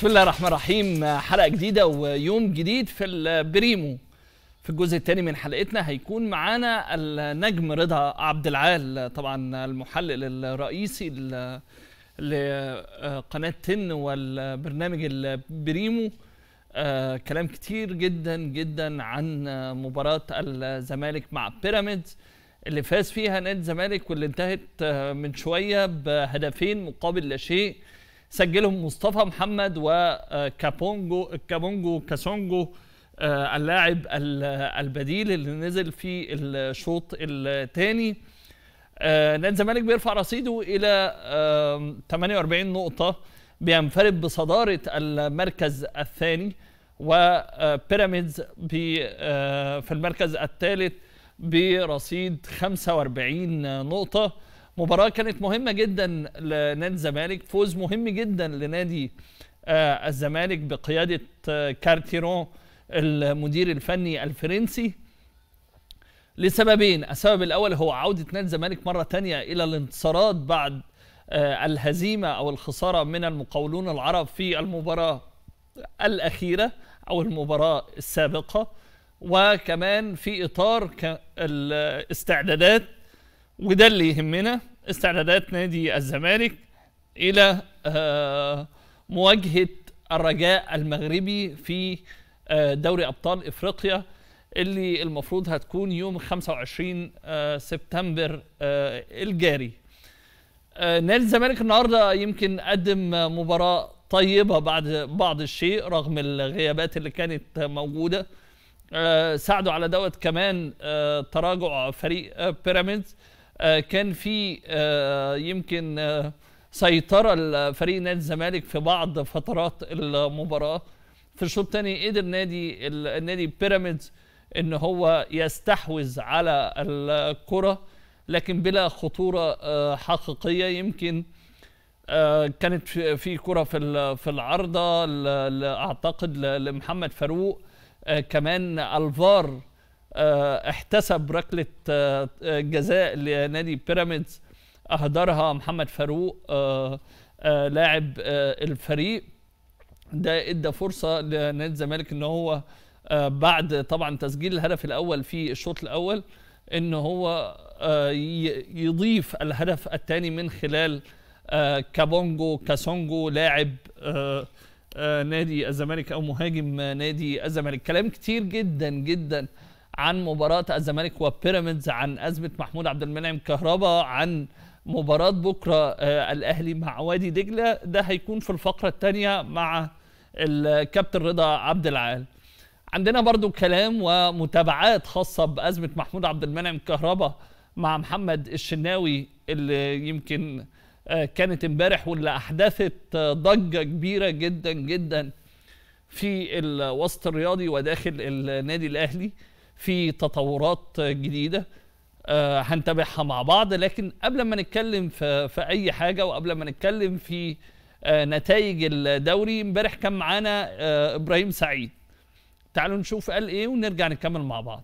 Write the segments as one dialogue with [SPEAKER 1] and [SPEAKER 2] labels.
[SPEAKER 1] بسم الله الرحمن الرحيم حلقة جديدة ويوم جديد في البريمو في الجزء الثاني من حلقتنا هيكون معانا النجم رضا عبد العال طبعا المحلل الرئيسي ل- لقناة تن والبرنامج البريمو آه، كلام كتير جدا جدا عن آه، مباراة الزمالك مع بيراميدز اللي فاز فيها نادي الزمالك واللي انتهت آه، من شوية بهدفين مقابل لا شيء سجلهم مصطفى محمد وكابونجو كابونجو كاسونجو آه، اللاعب ال- البديل اللي نزل في الشوط الثاني نادي الزمالك بيرفع رصيده الى آم، 48 نقطة بينفرد بصدارة المركز الثاني وبيراميدز بي- آه، في المركز الثالث برصيد 45 نقطة مباراة كانت مهمة جدا لنادي الزمالك فوز مهم جدا لنادي آه، الزمالك بقيادة آه، كارتيرون المدير الفني الفرنسي لسببين السبب الأول هو عودة نادي الزمالك مرة تانية إلى الانتصارات بعد آه، الهزيمة أو الخسارة من المقاولون العرب في المباراة الأخيرة أو المباراة السابقة وكمان في إطار ك- الاستعدادات وده اللي يهمنا استعدادات نادي الزمالك إلى آه، مواجهة الرجاء المغربي في آه، دوري أبطال إفريقيا اللي المفروض هتكون يوم 25 آه، سبتمبر آه، الجاري آه، نادي الزمالك النهارده يمكن قدم آه، مباراه طيبه بعد بعض الشيء رغم الغيابات اللي كانت آه، موجوده آه، ساعدوا على دوت كمان آه، تراجع فريق آه، بيراميدز آه، كان في آه، يمكن آه، سيطره لفريق نادي الزمالك في بعض فترات المباراه في الشوط الثاني قدر نادي ال- النادي بيراميدز ان هو يستحوذ على الكره لكن بلا خطوره آه، حقيقيه يمكن آه، كانت في في كره في ال- في العارضه ل- ل- اعتقد ل- لمحمد فاروق آه، كمان الفار آه، احتسب ركله آه، آه، جزاء لنادي بيراميدز اهدرها محمد فاروق آه، آه، لاعب آه، الفريق ده ادى فرصه لنادي الزمالك ان هو آه، بعد طبعا تسجيل الهدف الاول في الشوط الاول ان هو آه، ي- يضيف الهدف الثاني من خلال آه، كابونجو كاسونجو لاعب آه، آه، نادي الزمالك او مهاجم آه، نادي الزمالك كلام كتير جدا جدا عن مباراة الزمالك وبيراميدز عن أزمة محمود عبد المنعم كهربا عن مباراة بكرة آه، الأهلي مع وادي دجلة ده هيكون في الفقرة الثانية مع الكابتن رضا عبد العال عندنا برضو كلام ومتابعات خاصة بأزمة محمود عبد المنعم كهربا مع محمد الشناوي اللي يمكن آه، كانت امبارح واللي أحدثت آه، ضجة كبيرة جدا جدا في الوسط الرياضي وداخل النادي الأهلي في تطورات آه، جديدة آه، هنتابعها مع بعض لكن قبل ما نتكلم في, في أي حاجة وقبل ما نتكلم في آه، نتائج الدوري امبارح كان معانا آه، إبراهيم سعيد تعالوا نشوف قال ايه ونرجع نكمل مع بعض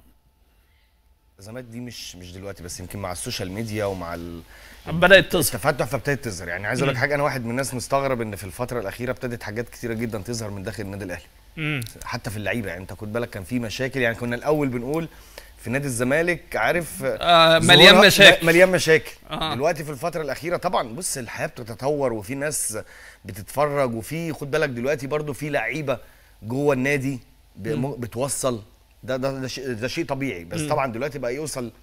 [SPEAKER 2] الازمات دي مش مش دلوقتي بس يمكن مع السوشيال ميديا ومع ال-
[SPEAKER 1] بدات تظهر
[SPEAKER 2] التفتح فابتدت تظهر يعني عايز اقول لك حاجه انا واحد من الناس مستغرب ان في الفتره الاخيره ابتدت حاجات كتيره جدا تظهر من داخل النادي الاهلي حتى في اللعيبه يعني انت خد بالك كان في مشاكل يعني كنا الاول بنقول في نادي الزمالك عارف
[SPEAKER 1] آه مليان
[SPEAKER 2] ظهورها-
[SPEAKER 1] مشاكل
[SPEAKER 2] مليان مشاكل
[SPEAKER 1] آه.
[SPEAKER 2] آه. دلوقتي في الفتره الاخيره طبعا بص الحياه بتتطور وفي ناس بتتفرج وفي خد بالك دلوقتي برضو في لعيبه جوه النادي ب- بتوصل ده ده ده شيء, ده شيء طبيعي بس طبعا دلوقتي بقى يوصل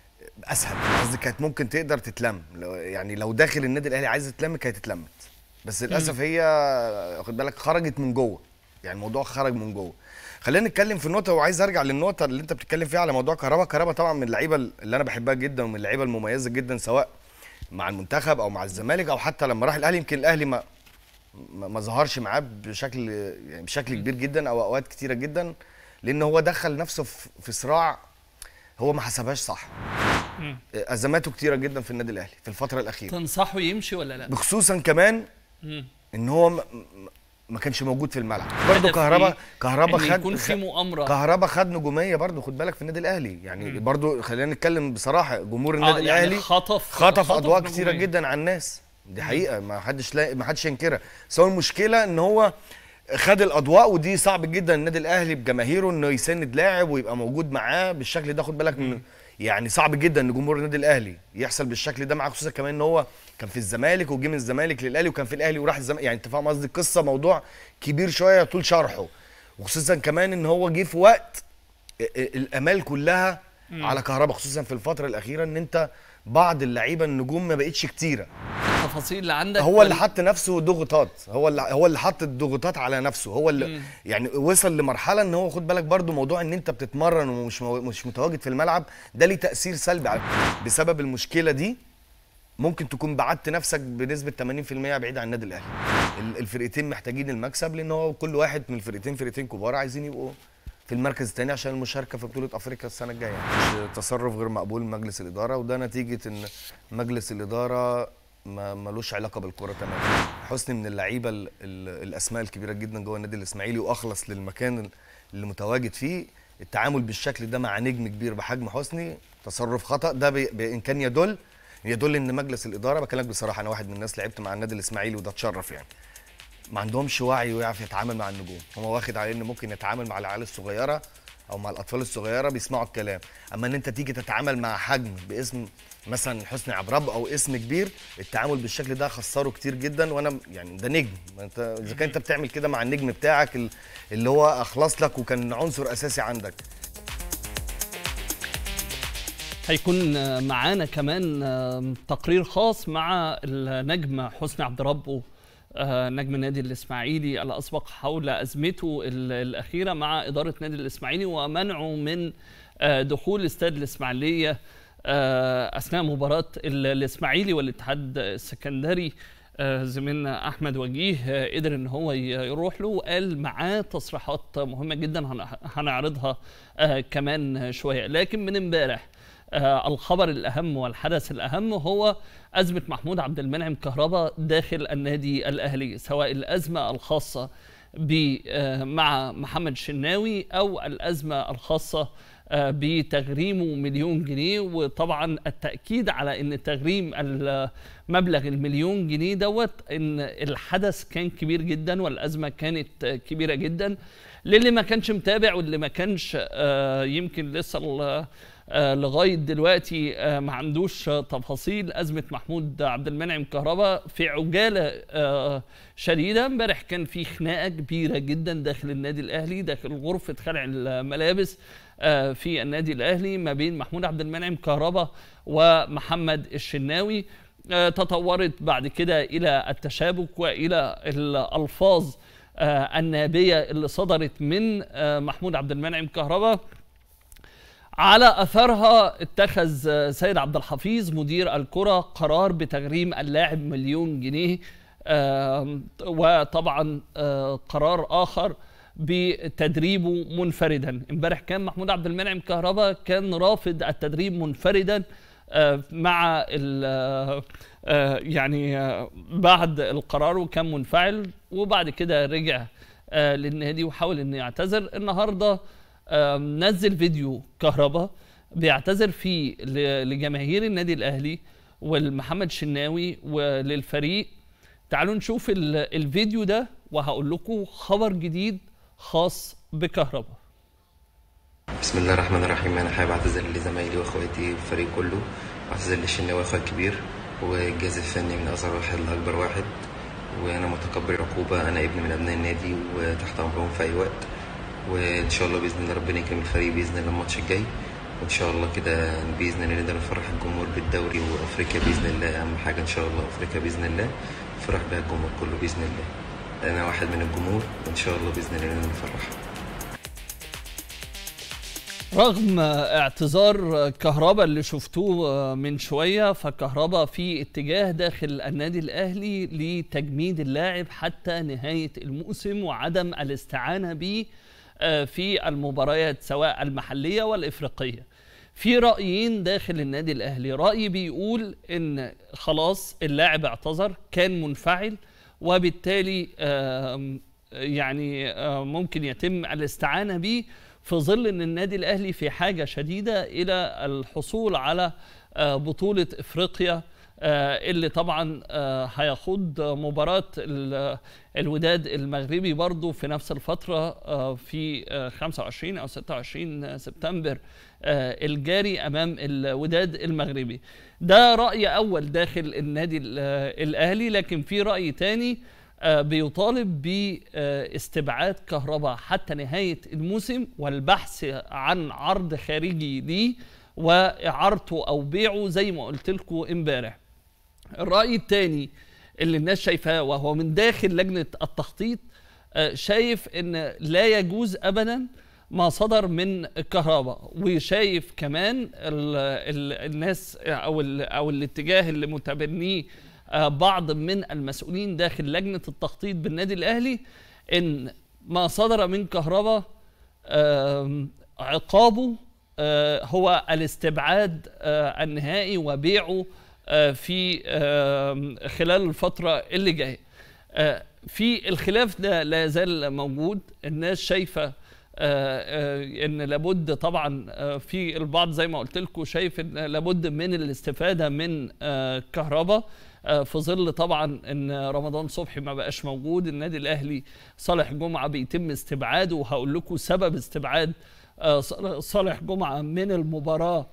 [SPEAKER 2] اسهل قصدي كانت ممكن تقدر تتلم لو يعني لو داخل النادي الاهلي عايزه تتلم كانت اتلمت بس للاسف هي خد بالك خرجت من جوه يعني الموضوع خرج من جوه خلينا نتكلم في النقطه وعايز ارجع للنقطه اللي انت بتتكلم فيها على موضوع كهربا كهربا طبعا من اللعيبه اللي انا بحبها جدا ومن اللعيبه المميزه جدا سواء مع المنتخب او مع الزمالك او حتى لما راح الاهلي يمكن الاهلي ما ما ما ظهرش معاه بشكل يعني بشكل كبير جدا او اوقات كتيره جدا لان هو دخل نفسه في في صراع هو ما حسبهاش صح ازماته كتيره جدا في النادي الاهلي في الفتره الاخيره
[SPEAKER 1] تنصحه يمشي ولا لا
[SPEAKER 2] بخصوصا كمان
[SPEAKER 1] مم.
[SPEAKER 2] ان هو م- م- ما كانش موجود في الملعب برضه
[SPEAKER 1] هدف
[SPEAKER 2] كهربا
[SPEAKER 1] إيه؟
[SPEAKER 2] كهربا
[SPEAKER 1] إن
[SPEAKER 2] خد
[SPEAKER 1] يكون في
[SPEAKER 2] خ-
[SPEAKER 1] مؤامره
[SPEAKER 2] كهربا خد نجوميه برضه خد بالك في النادي الاهلي يعني برضه خلينا نتكلم بصراحه جمهور
[SPEAKER 1] آه
[SPEAKER 2] النادي
[SPEAKER 1] يعني
[SPEAKER 2] الاهلي
[SPEAKER 1] خطف
[SPEAKER 2] خطف اضواء
[SPEAKER 1] نجومية.
[SPEAKER 2] كتيره جدا على الناس دي حقيقه ما حدش لا ما حدش ينكرها بس هو المشكله ان هو خد الاضواء ودي صعب جدا النادي الاهلي بجماهيره انه يسند لاعب ويبقى موجود معاه بالشكل ده خد بالك من يعني صعب جدا ان جمهور النادي الاهلي يحصل بالشكل ده معاه خصوصا كمان ان هو كان في الزمالك وجه من الزمالك للاهلي وكان في الاهلي وراح الزمالك يعني انت فاهم قصدي القصه موضوع كبير شويه طول شرحه وخصوصا كمان ان هو جه في وقت ال- ال- الامال كلها على كهربا خصوصا في الفتره الاخيره ان انت بعض اللعيبه النجوم ما بقتش كتيره
[SPEAKER 1] التفاصيل اللي عندك
[SPEAKER 2] هو اللي
[SPEAKER 1] ولا-
[SPEAKER 2] حط نفسه ضغوطات هو اللي هو اللي حط الضغوطات على نفسه هو اللي يعني وصل لمرحله ان هو خد بالك برضو موضوع ان انت بتتمرن ومش مو مش متواجد في الملعب ده ليه تاثير سلبي على بسبب المشكله دي ممكن تكون بعدت نفسك بنسبه 80% بعيد عن النادي الاهلي ال- الفرقتين محتاجين المكسب لان هو كل واحد من الفرقتين فرقتين كبار عايزين يبقوا في المركز الثاني عشان المشاركه في بطوله افريقيا السنه الجايه مش تصرف غير مقبول من مجلس الاداره وده نتيجه ان مجلس الاداره ما ملوش علاقه بالكره تماما حسني من اللعيبه ال- ال- الاسماء الكبيره جدا جوه النادي الاسماعيلي واخلص للمكان اللي متواجد فيه التعامل بالشكل ده مع نجم كبير بحجم حسني تصرف خطا ده بي- بان كان يدل يدل ان مجلس الاداره بكلمك بصراحه انا واحد من الناس لعبت مع النادي الاسماعيلي وده اتشرف يعني ما عندهمش وعي ويعرف يتعامل مع النجوم هو واخد عليه انه ممكن يتعامل مع العيال الصغيره او مع الاطفال الصغيره بيسمعوا الكلام اما ان انت تيجي تتعامل مع حجم باسم مثلا حسني عبراب او اسم كبير التعامل بالشكل ده خسره كتير جدا وانا يعني ده نجم ما انت اذا كان انت بتعمل كده مع النجم بتاعك ال- اللي هو اخلص لك وكان عنصر اساسي عندك
[SPEAKER 1] هيكون آه، معانا كمان آه، تقرير خاص مع النجم حسني عبد ربه آه، نجم النادي الاسماعيلي الاسبق حول ازمته ال- الاخيره مع اداره نادي الاسماعيلي ومنعه من آه، دخول استاد الاسماعيليه آه، اثناء مباراه ال- الاسماعيلي والاتحاد السكندري آه، زميلنا احمد وجيه آه، قدر ان هو ي- يروح له وقال معاه تصريحات مهمه جدا هن- هنعرضها آه، كمان شويه لكن من امبارح آه، الخبر الأهم والحدث الأهم هو أزمة محمود عبد المنعم كهربا داخل النادي الأهلي سواء الأزمة الخاصة ب آه، مع محمد شناوي أو الأزمة الخاصة آه، بتغريمه مليون جنيه وطبعا التأكيد على أن تغريم مبلغ المليون جنيه دوت أن الحدث كان كبير جدا والأزمة كانت آه، كبيرة جدا للي ما كانش متابع واللي ما كانش آه، يمكن لسه ال- آه، لغايه دلوقتي آه، ما عندوش آه، تفاصيل ازمه محمود عبد المنعم كهربا في عجاله آه، شديده امبارح كان في خناقه كبيره جدا داخل النادي الاهلي داخل غرفه خلع الملابس آه، في النادي الاهلي ما بين محمود عبد المنعم كهربا ومحمد الشناوي آه، تطورت بعد كده الى التشابك والى الالفاظ آه، النابيه اللي صدرت من آه، محمود عبد المنعم كهربا على اثرها اتخذ آه، سيد عبد الحفيظ مدير الكره قرار بتغريم اللاعب مليون جنيه آم، وطبعا آه، قرار اخر بتدريبه منفردا امبارح كان محمود عبد المنعم كهربا كان رافض التدريب منفردا آه، مع ال- آه، آه، يعني آه، بعد القرار وكان منفعل وبعد كده رجع آه، للنادي وحاول انه يعتذر النهارده آم، نزل فيديو كهربا بيعتذر فيه ل- لجماهير النادي الاهلي والمحمد شناوي وللفريق تعالوا نشوف ال- الفيديو ده وهقول لكم خبر جديد خاص بكهربا
[SPEAKER 3] بسم الله الرحمن الرحيم انا حابب اعتذر لزمايلي واخواتي والفريق كله واعتذر للشناوي اخويا الكبير والجهاز الفني من اصغر واحد لاكبر واحد وانا متقبل العقوبه انا ابن من ابناء النادي وتحت امرهم في اي وقت وان شاء الله باذن الله ربنا يكرم الفريق باذن الله الماتش الجاي وان شاء الله كده باذن الله نقدر نفرح الجمهور بالدوري وافريقيا باذن الله اهم حاجه ان شاء الله افريقيا باذن الله نفرح بها الجمهور كله باذن الله انا واحد من الجمهور وان شاء الله باذن الله نقدر نفرح
[SPEAKER 1] رغم اعتذار كهربا اللي شفتوه من شوية فكهربا في اتجاه داخل النادي الأهلي لتجميد اللاعب حتى نهاية الموسم وعدم الاستعانة به آه، في المباريات سواء المحلية والإفريقية في رأيين داخل النادي الأهلي رأي بيقول إن خلاص اللاعب اعتذر كان منفعل وبالتالي آم، يعني آه، ممكن يتم الاستعانة به في ظل ان النادي الاهلي في حاجه شديده الى الحصول على آه، بطوله افريقيا آه، اللي طبعا آه، هيخوض مباراة ال- الوداد المغربي برضو في نفس الفترة آه، في آه، 25 أو 26 سبتمبر آه، الجاري أمام الوداد المغربي ده رأي أول داخل النادي ال- آه، الأهلي لكن في رأي تاني آه، بيطالب باستبعاد كهرباء حتى نهاية الموسم والبحث عن عرض خارجي ليه وإعارته أو بيعه زي ما قلت لكم امبارح الرأي الثاني اللي الناس شايفاه وهو من داخل لجنة التخطيط آه، شايف ان لا يجوز ابدا ما صدر من كهرباء وشايف كمان ال ال الناس او ال او الاتجاه اللي متبنيه آه، بعض من المسؤولين داخل لجنة التخطيط بالنادي الاهلي ان ما صدر من كهرباء آم، عقابه آه، هو الاستبعاد آه، النهائي وبيعه آه، في آم، خلال الفترة اللي جاية آه، في الخلاف ده لا يزال موجود الناس شايفة آه، آه، ان لابد طبعا آه، في البعض زي ما قلت لكم شايف ان لابد من الاستفادة من آه، كهرباء آه، في ظل طبعا ان رمضان صبحي ما بقاش موجود النادي الاهلي صالح جمعة بيتم استبعاده وهقول لكم سبب استبعاد آه، صالح جمعة من المباراة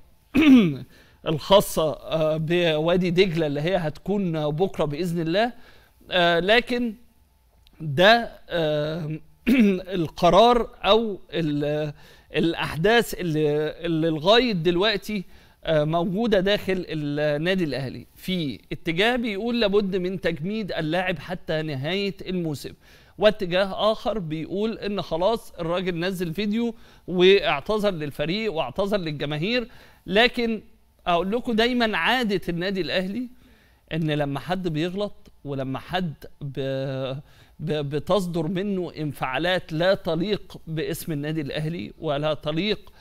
[SPEAKER 1] الخاصة آه، بوادي دجلة اللي هي هتكون بكرة بإذن الله آه، لكن ده آه، القرار أو ال- الأحداث اللي, اللي لغاية دلوقتي آه، موجودة داخل النادي الأهلي في اتجاه بيقول لابد من تجميد اللاعب حتى نهاية الموسم واتجاه آخر بيقول إن خلاص الراجل نزل فيديو واعتذر للفريق واعتذر للجماهير لكن أقول لكم دايما عادة النادي الأهلي ان لما حد بيغلط ولما حد ب... ب... بتصدر منه انفعالات لا تليق باسم النادي الاهلي ولا تليق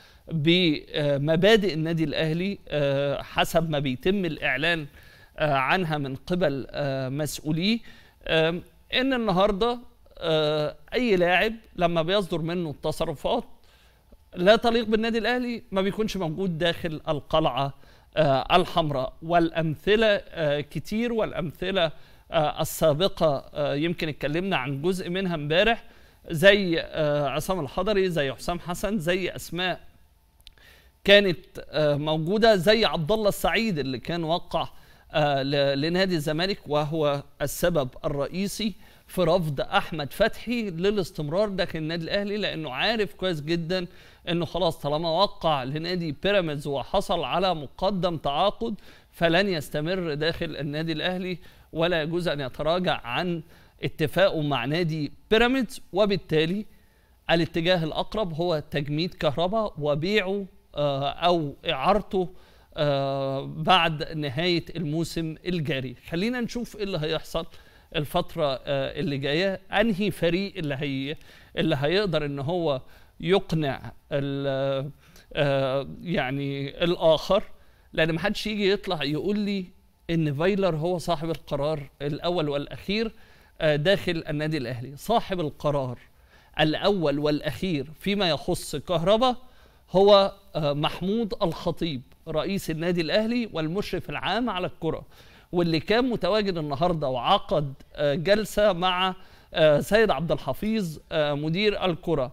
[SPEAKER 1] بمبادئ النادي الاهلي آه، حسب ما بيتم الاعلان آه، عنها من قبل آه، مسؤوليه آم، ان النهارده آه، اي لاعب لما بيصدر منه التصرفات لا تليق بالنادي الاهلي ما بيكونش موجود داخل القلعه آه، الحمراء والامثله آه، كتير والامثله آه، السابقه آه، يمكن اتكلمنا عن جزء منها امبارح زي آه، عصام الحضري زي حسام حسن زي اسماء كانت آه، موجوده زي عبد الله السعيد اللي كان وقع آه، ل- لنادي الزمالك وهو السبب الرئيسي في رفض احمد فتحي للاستمرار داخل النادي الاهلي لانه عارف كويس جدا انه خلاص طالما وقع لنادي بيراميدز وحصل على مقدم تعاقد فلن يستمر داخل النادي الاهلي ولا يجوز ان يتراجع عن اتفاقه مع نادي بيراميدز وبالتالي الاتجاه الاقرب هو تجميد كهرباء وبيعه آه، او اعارته آه، بعد نهايه الموسم الجاري خلينا نشوف ايه اللي هيحصل الفتره آه، اللي جايه انهي فريق اللي هي اللي هيقدر ان هو يقنع ال- آه، يعني الاخر لان ما حدش يجي يطلع يقول لي ان فايلر هو صاحب القرار الاول والاخير آه، داخل النادي الاهلي صاحب القرار الاول والاخير فيما يخص كهرباء هو آه، محمود الخطيب رئيس النادي الاهلي والمشرف العام على الكره واللي كان متواجد النهارده وعقد آه، جلسه مع آه، سيد عبد الحفيظ آه، مدير الكره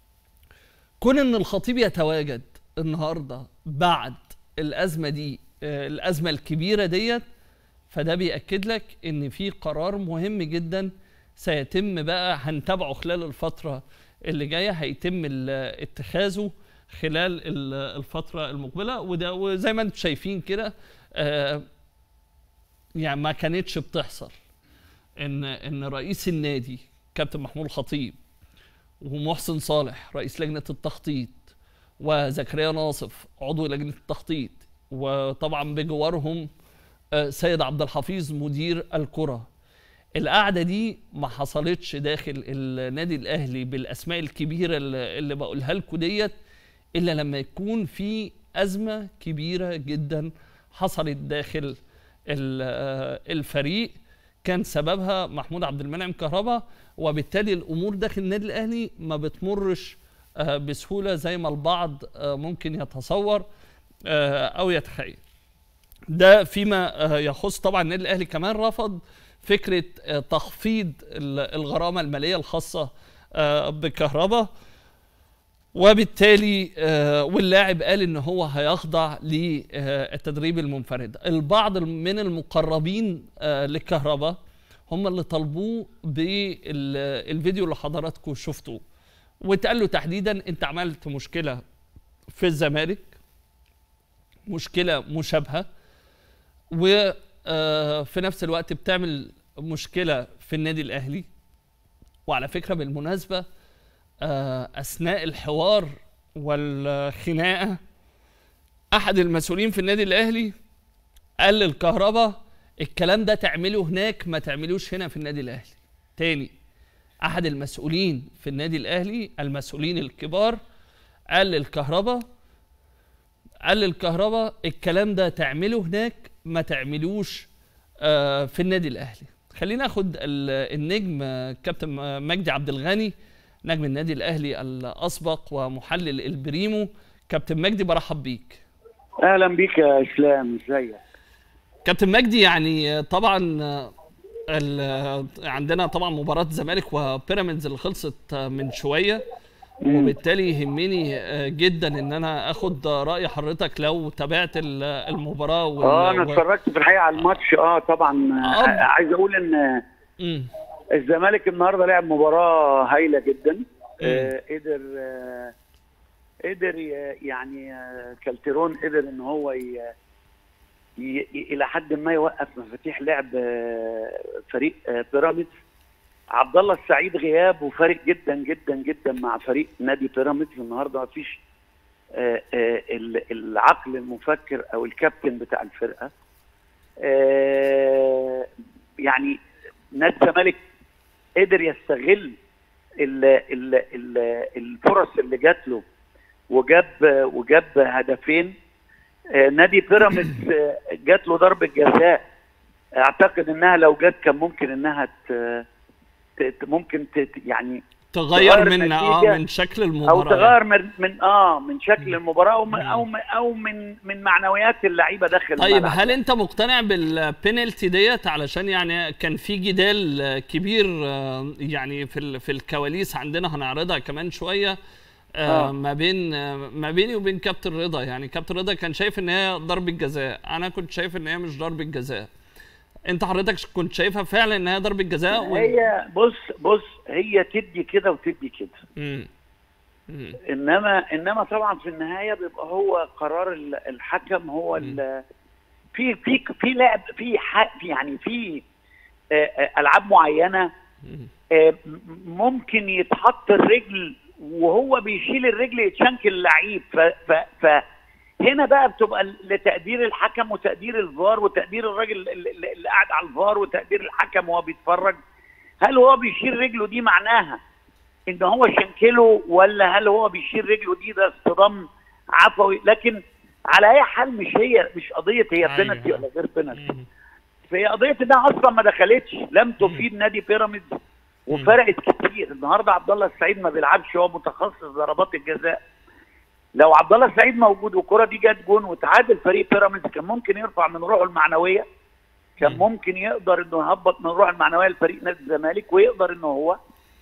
[SPEAKER 1] كون ان الخطيب يتواجد النهارده بعد الازمه دي آه، الازمه الكبيره ديت فده بيأكد لك ان في قرار مهم جدا سيتم بقى هنتابعه خلال الفتره اللي جايه هيتم ال- اتخاذه خلال ال- الفتره المقبله وده وزي ما انتم شايفين كده آه، يعني ما كانتش بتحصل ان ان رئيس النادي كابتن محمود الخطيب ومحسن صالح رئيس لجنه التخطيط وزكريا ناصف عضو لجنه التخطيط وطبعا بجوارهم آه، سيد عبد الحفيظ مدير الكره القعده دي ما حصلتش داخل النادي الاهلي بالاسماء الكبيره اللي اللي بقولها لكم ديت الا لما يكون في ازمه كبيره جدا حصلت داخل ال- آه، الفريق كان سببها محمود عبد المنعم كهربا وبالتالي الامور داخل النادي الاهلي ما بتمرش آه، بسهوله زي ما البعض آه، ممكن يتصور آه، او يتخيل ده فيما آه، يخص طبعا النادي الاهلي كمان رفض فكره آه، تخفيض ال- الغرامه الماليه الخاصه آه، بكهرباء وبالتالي آه، واللاعب قال ان هو هيخضع للتدريب المنفرد البعض من المقربين آه، للكهرباء هم اللي طلبوه بالفيديو اللي حضراتكم شفتوه واتقال له تحديدا انت عملت مشكله في الزمالك مشكله مشابهه وفي نفس الوقت بتعمل مشكله في النادي الاهلي وعلى فكره بالمناسبه آه، اثناء الحوار والخناقه احد المسؤولين في النادي الاهلي قال للكهرباء الكلام ده تعمله هناك ما تعملوش هنا في النادي الاهلي تاني احد المسؤولين في النادي الاهلي المسؤولين الكبار قال للكهرباء قال للكهرباء الكلام ده تعمله هناك ما تعملوش آه، في النادي الاهلي خلينا ناخد ال- النجم آه، كابتن آه، مجدي عبد الغني نجم النادي الاهلي الاسبق ومحلل البريمو كابتن مجدي برحب بيك
[SPEAKER 4] اهلا بيك يا اسلام ازيك
[SPEAKER 1] كابتن مجدي يعني آه، طبعا آه، ال- آه، عندنا طبعا مباراة الزمالك وبيراميدز اللي خلصت آه، من شوية وبالتالي يهمني آه، جدا ان انا اخد رأي حضرتك لو تابعت ال- المباراة وال-
[SPEAKER 4] اه انا
[SPEAKER 1] و-
[SPEAKER 4] اتفرجت في الحقيقه على الماتش اه طبعا
[SPEAKER 1] آه.
[SPEAKER 4] آه. عايز اقول ان
[SPEAKER 1] مم.
[SPEAKER 4] الزمالك النهارده لعب مباراه هايله جدا آه قدر آه قدر ي- يعني آه كالتيرون قدر ان هو ي... ي... ي- الى حد ما يوقف مفاتيح لعب آه فريق آه بيراميدز عبد الله السعيد غياب وفارق جدا جدا جدا مع فريق نادي بيراميدز النهارده ما فيش آه، آه، ال- العقل المفكر او الكابتن بتاع الفرقه آه، يعني نادي الزمالك قدر يستغل ال ال ال الفرص اللي جات له وجاب وجاب هدفين آه، نادي بيراميدز آه، جات له ضربه جزاء اعتقد انها لو جت كان ممكن انها ت ت- ممكن ت يعني
[SPEAKER 1] تغير
[SPEAKER 4] تغير
[SPEAKER 1] من اه
[SPEAKER 4] النتيجة
[SPEAKER 1] من شكل
[SPEAKER 4] او
[SPEAKER 1] المباراة
[SPEAKER 4] تغير من من اه من شكل المباراه او من او من, أو من, من معنويات اللعيبه داخل
[SPEAKER 1] طيب
[SPEAKER 4] الملعب.
[SPEAKER 1] هل انت مقتنع بالبينالتي ديت علشان يعني كان في جدال آه، كبير آه، يعني في ال- في الكواليس عندنا هنعرضها كمان شويه آه،
[SPEAKER 4] آه.
[SPEAKER 1] ما بين آه، ما بيني وبين كابتن رضا يعني كابتن رضا كان شايف ان هي ضربه جزاء انا كنت شايف ان هي مش ضربه جزاء انت حضرتك كنت شايفها فعلا ان هي ضربه جزاء ولا-
[SPEAKER 4] هي بص بص هي تدي كده وتدي كده
[SPEAKER 1] مم. مم.
[SPEAKER 4] انما انما طبعا في النهايه بيبقى هو قرار ال- الحكم هو ال- في في في لعب في ح- في يعني في آه، آه، العاب معينه
[SPEAKER 1] مم.
[SPEAKER 4] آه، م- ممكن يتحط الرجل وهو بيشيل الرجل يتشنك اللعيب ف ف ف هنا بقى بتبقى لتقدير الحكم وتقدير الفار وتقدير الراجل اللي اللي قاعد على الفار وتقدير الحكم وهو بيتفرج هل هو بيشيل رجله دي معناها ان هو شنكله ولا هل هو بيشيل رجله دي ده اصطدام عفوي لكن على اي حال مش هي مش قضيه هي
[SPEAKER 1] أيوة.
[SPEAKER 4] بينالتي ولا غير بينالتي
[SPEAKER 1] مم.
[SPEAKER 4] فهي قضيه انها اصلا ما دخلتش لم تفيد نادي بيراميدز وفرقت كتير النهارده عبد الله السعيد ما بيلعبش هو متخصص ضربات الجزاء لو عبد الله السعيد موجود والكره دي جت جون وتعادل فريق بيراميدز كان ممكن يرفع من روحه المعنويه كان ممكن يقدر انه يهبط من روح المعنويه لفريق نادي الزمالك ويقدر انه هو